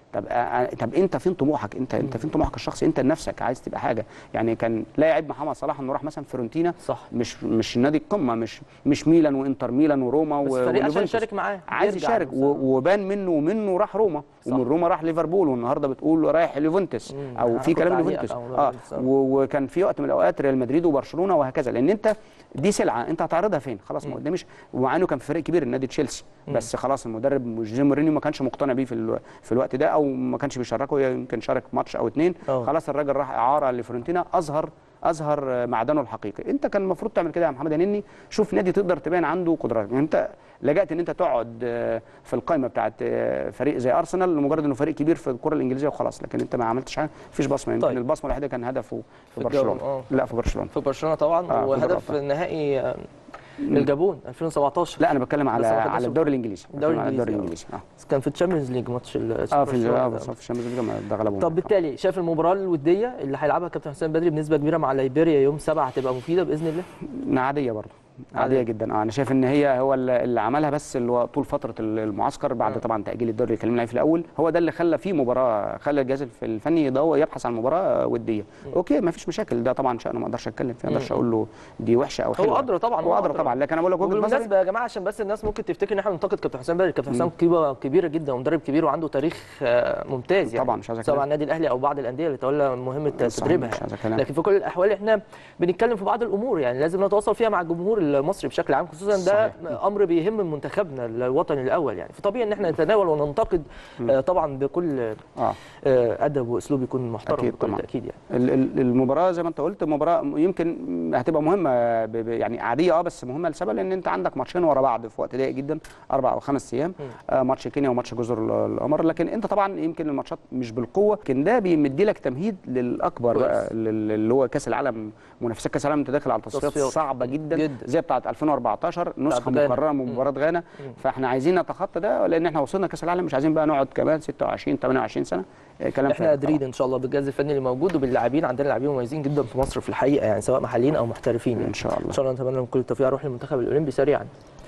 طب آه، طب انت فين طموحك انت انت فين طموحك الشخصي انت لنفسك عايز تبقى حاجه يعني كان لا يعيب محمد صلاح انه راح مثلا فيورنتينا صح. مش مش نادي القمه مش مش ميلان وانتر ميلان وروما بس و- فريق عشان ويوفنتوس. يشارك معاه عايز يرجع يشارك بصراحة. و- وبان منه ومنه راح روما صح. ومن روما راح ليفربول والنهارده بتقول رايح اليوفنتوس مم. او في هاخد كلام تعليق اليوفنتوس على موضوع اه اليوفنتوس. و- وكان في وقت من الاوقات ريال مدريد وبرشلونه وهكذا لان انت دي سلعه انت هتعرضها فين خلاص ما قداميش ومع انه كان في فريق كبير النادي تشيلسي بس خلاص المدرب جوزيه مورينيو ما كانش مقتنع بيه في الو- في الوقت ده او ما كانش بيشاركه يمكن شارك ماتش او اتنين آه. خلاص الراجل راح اعاره لفيورنتينا اظهر اظهر معدنه الحقيقي انت كان المفروض تعمل كده يا محمد هنني شوف نادي تقدر تبين عنده قدرات يعني انت لجأت ان انت تقعد آه، في القائمه بتاعت آه، فريق زي ارسنال لمجرد انه فريق كبير في الكره الانجليزيه وخلاص لكن انت ما عملتش حاجه مفيش بصمه يمكن طيب. البصمه الوحيده كان هدفه في, في الجو، برشلونه آه. لا في برشلونه في برشلونه طبعا آه، في وهدف برشلونة. النهائي آه، الجابون 2017 لا انا بتكلم على بس ما خدناش على الدوري الانجليزي الدوري بتكلم على الدوري الإنجليزي، الانجليزي اه كان في الشامبيونز ليج ماتش ال- اه في برشلونة اه ده. بالظبط في الشامبيونز ليج ما ده غلبهم طب بالتالي شايف المباراه الوديه اللي هيلعبها كابتن حسام بدري بنسبه كبيره مع ليبيريا يوم 7 هتبقى مفيده باذن الله عاديه برضه عادية. عاديه جدا اه انا شايف ان هي هو اللي اللي عملها بس اللي هو طول فتره المعسكر بعد طبعا تاجيل الدوري اللي اتكلمنا عليه في الاول هو ده اللي خلى فيه مباراه خلى الجهاز الفني يدور يبحث عن مباراه وديه اوكي ما فيش مشاكل ده طبعا شانه ما اقدرش اتكلم فيه ما اقدرش اقول له دي وحشه او حلوه أدرى طبعاً، هو هو ادرى أدرى. طبعا لكن انا بقول لك وجهه نظري وبالمناسبه يا جماعه عشان بس الناس ممكن تفتكر ان احنا بننتقد كابتن حسام بدري كابتن حسام كبيره كبيره جدا ومدرب كبير وعنده تاريخ آه، ممتاز يعني طبعاً، مش عايز سواء أتكلم. مع النادي الاهلي او بعض الانديه اللي تولى مهمه صحيح، تدريبها مش عايز يعني. أتكلم. لكن في كل الاحوال احنا بنتكلم في بعض الامور يعني لازم نتواصل فيها مع الجمهور المصري بشكل عام خصوصا ده صحيح. امر بيهم منتخبنا الوطني الاول يعني فطبيعي ان احنا نتناول وننتقد آه، طبعا بكل اه آه، ادب واسلوب يكون محترم أكيد بكل طبعاً. تاكيد يعني ال- ال- المباراه زي ما انت قلت مباراه يمكن هتبقى مهمه ب- ب- يعني عاديه اه بس مهمه لسبب لان انت عندك ماتشين ورا بعض في وقت ضيق جدا اربع او خمس ايام آه ماتش كينيا وماتش جزر ال- القمر لكن انت طبعا يمكن الماتشات مش بالقوه لكن ده بيمدي لك تمهيد للاكبر كويس. بقى لل- اللي هو كاس العالم منافسات كاس العالم انت داخل على تصفيات تصفيات. صعبه جدا, جدا. زي بتاعه 2014 نسخه غانا. مكرره من مباراه غانا فاحنا عايزين نتخطى ده لان احنا وصلنا كاس العالم مش عايزين بقى نقعد كمان 26 28 سنه آه، كلام احنا فارغ قادرين طبعاً. ان شاء الله بالجهاز الفني اللي موجود وباللاعبين عندنا لاعبين مميزين جدا في مصر في الحقيقه يعني سواء محليين او محترفين يعني ان شاء الله ان شاء الله نتمنى لهم كل التوفيق اروح للمنتخب الاولمبي سريعا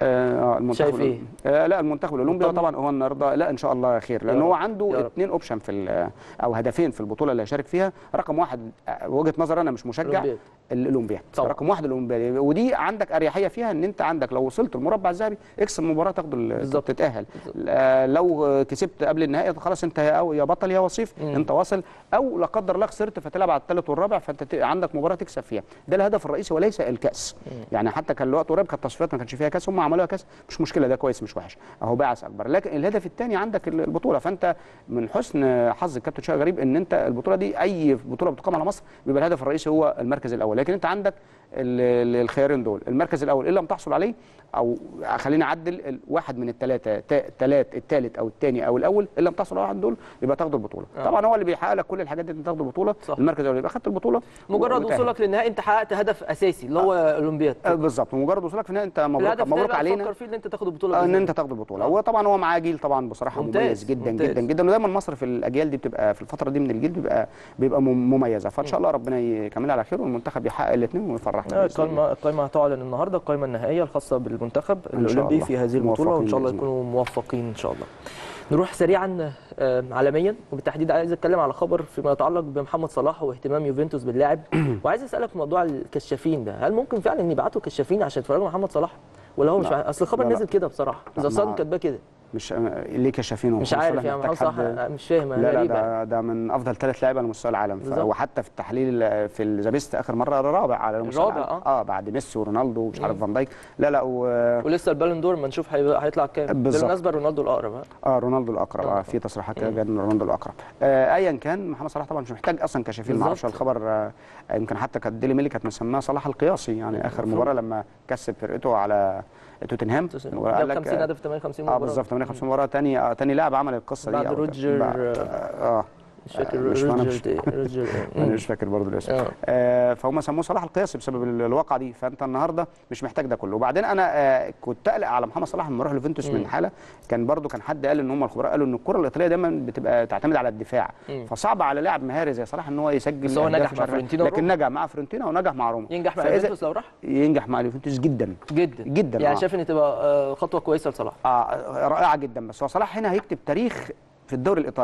آه المنتخب شايف الأولمبي- إيه؟ آه لا المنتخب الاولمبي مطمن؟ طبعا هو النهارده لا ان شاء الله خير لان يا هو رب. يا عنده رب. اثنين اوبشن في ال- او هدفين في البطوله اللي هيشارك فيها رقم واحد آه، وجهه نظر انا مش مشجع الأولمبياد. الاولمبياد طبعا. رقم واحد الاولمبياد ودي عندك اريحيه فيها ان انت عندك لو وصلت المربع الذهبي اكسب المباراه تاخد ال- بالظبط. تتاهل آه لو كسبت قبل النهائي خلاص انت يا أو- يا بطل يا وصيف مم. انت واصل او لا قدر الله خسرت فتلعب على الثالث والرابع فانت ت- عندك مباراه تكسب فيها ده الهدف الرئيسي وليس الكاس يعني حتى كان الوقت قريب كانت تصفيات ما كانش فيها كاس هم عملوها كاس مش مشكله ده كويس مش وحش اهو باعث اكبر لكن الهدف الثاني عندك ال- البطوله فانت من حسن حظ الكابتن شوقي غريب ان انت البطوله دي اي بطوله بتقام على مصر بيبقى الهدف الرئيسي هو المركز الاول لكن انت عندك ال- ال- الخيارين دول المركز الاول ان لم تحصل عليه او خلينا اعدل ال- واحد من الثلاثه ثلاث الثالث او الثاني او الاول ان لم تحصل على واحد دول يبقى تاخد البطوله آه. طبعا هو اللي بيحقق لك كل الحاجات دي انت تاخد البطوله صح. المركز الاول يبقى خدت البطوله مجرد ومتأهل. وصولك للنهائي انت حققت هدف اساسي اللي هو الاولمبياد آه، بالظبط مجرد وصولك في النهائي انت مبروك الهدف الثاني مبروك بقى علينا تفكر فيه ان انت تاخد البطوله آه، بإذن ان الله. انت تاخد البطوله آه. هو طبعا هو معاه جيل طبعا بصراحه ممتاز، مميز جدا ممتاز. جدا جدا ودايما مصر في الاجيال دي بتبقى في الفتره دي من الجيل بيبقى بيبقى مم- مميزه فان شاء الله ربنا يكملها على خير والمنتخب يحقق الاثنين ويفرحنا آه، بإذن الله. القائمة القائمة هتعلن النهارده القائمة النهائية الخاصة بالمنتخب شاء الأولمبي الله. في هذه البطولة وإن شاء الله موفقين بإذن يكونوا موفقين إن شاء الله. نروح سريعا آه، عالميا وبالتحديد عايز اتكلم على خبر فيما يتعلق بمحمد صلاح واهتمام يوفنتوس باللاعب وعايز اسالك في موضوع الكشافين ده هل ممكن فعلا يبعتوا كشافين عشان يتفرجوا على محمد صلاح ولا هو مش لا. عارف؟ اصل الخبر لا، لا. نزل كده بصراحه لا، اذا صادم ما- كاتباه كده مش آه، ليه كشافين مش ومحمد عارف صلاح يعني محتاج محمد صلاح حد- آه، مش فاهم لا لا غريبه ده, ده من افضل ثلاث لعيبه على مستوى العالم ف- بالظبط. وحتى في التحليل آه، في الزابيست اخر مره الرابع على مستوى الرابع، العالم. آه. اه بعد ميسي ورونالدو ومش عارف فان دايك لا لا و... ولسه البالون دور ما نشوف هيبقى- هيطلع كام بالظبط. بالمناسبه رونالدو الاقرب ها اه رونالدو الاقرب آه. اه في تصريحات كده جايه ان رونالدو الاقرب آه ايا كان محمد صلاح طبعا مش محتاج اصلا كشافين ما اعرفش بالظبط. الخبر آه يمكن حتى كانت ديلي ميلي كانت مسماه صلاح القياسي يعني اخر المفروض. مباراه لما كسب فرقته على توتنهام وقال جاب لك 50 آه، هدف في 58 اه مباراه بالظبط 58 مباراه تاني آه تاني لاعب عمل القصه بعد دي أو- روجر، بعد- آه، اه مش فاكر آه، مش- أنا مش- روجر إيه، روجر إيه. انا مم. مش فاكر برضه الاسم آه. آه فهم سموه صلاح القياسي بسبب ال- الواقعه دي فانت النهارده مش محتاج ده كله وبعدين انا آه كنت اقلق على محمد صلاح لما راح يوفنتوس من حاله كان برضه كان حد قال ان هم الخبراء قالوا ان الكره الايطاليه دايما بتبقى تعتمد على الدفاع مم. فصعب على لاعب مهاري زي صلاح ان هو يسجل بس هو أهداف نجح مش مع عارف إيه. فيورنتينا لكن وروما. نجح مع فيورنتينا ونجح مع روما ينجح مع فإذا- يوفنتوس لو راح ينجح مع اليوفنتوس جدا جدا جدا يعني آه. شايف ان تبقى آه، خطوه كويسه لصلاح آه رائعه جدا بس هو صلاح هنا هيكتب تاريخ في الدوري الايطالي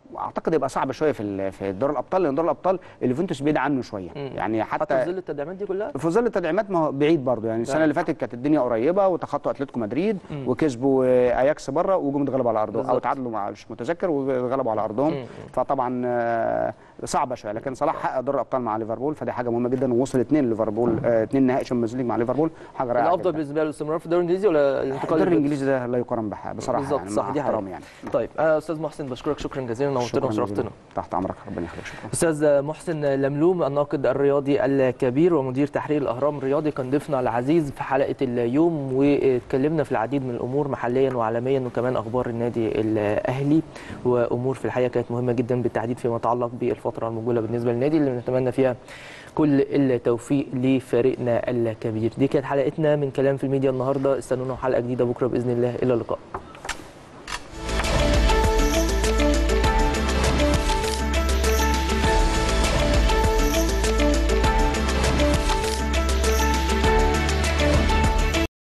اعتقد يبقى صعب شويه في ال- في دور الابطال لان دور الابطال اليوفنتوس بعيد عنه شويه يعني حتى حتى في ظل التدعيمات دي كلها في ظل التدعيمات ما هو بعيد برضه يعني السنه اللي فاتت كانت الدنيا قريبه وتخطوا اتلتيكو مدريد وكسبوا آه، اياكس بره وجم اتغلبوا على ارضهم او بالظبط. تعادلوا مع مش متذكر واتغلبوا على ارضهم فطبعا آه، صعبه شويه لكن صلاح حقق دور الابطال مع ليفربول فدي حاجه مهمه جدا ووصل اثنين ليفربول آه، اثنين نهائي شامبيونز ليج مع ليفربول حاجه رائعه الافضل جداً. بالنسبه له الاستمرار في الدوري الانجليزي ولا الانتقال الدوري للبيتس؟ الانجليزي ده لا يقارن بح- بصراحه بالظبط يعني صح مع دي حقيقة. احترامي يعني طيب آه، استاذ محسن بشكرك شكرا جزيلا نورتنا شكراً وشرفتنا جزيلاً. تحت امرك ربنا يخليك شكرا استاذ محسن لملوم الناقد الرياضي الكبير ومدير تحرير الاهرام الرياضي كان ضيفنا العزيز في حلقه اليوم واتكلمنا في العديد من الامور محليا وعالميا وكمان اخبار النادي الاهلي وامور في الحقيقه كانت مهمه جدا بالتحديد فيما يتعلق بالفتره المقبله بالنسبه للنادي اللي بنتمنى فيها كل التوفيق لفريقنا الكبير دي كانت حلقتنا من كلام في الميديا النهارده استنونا حلقه جديده بكره باذن الله الى اللقاء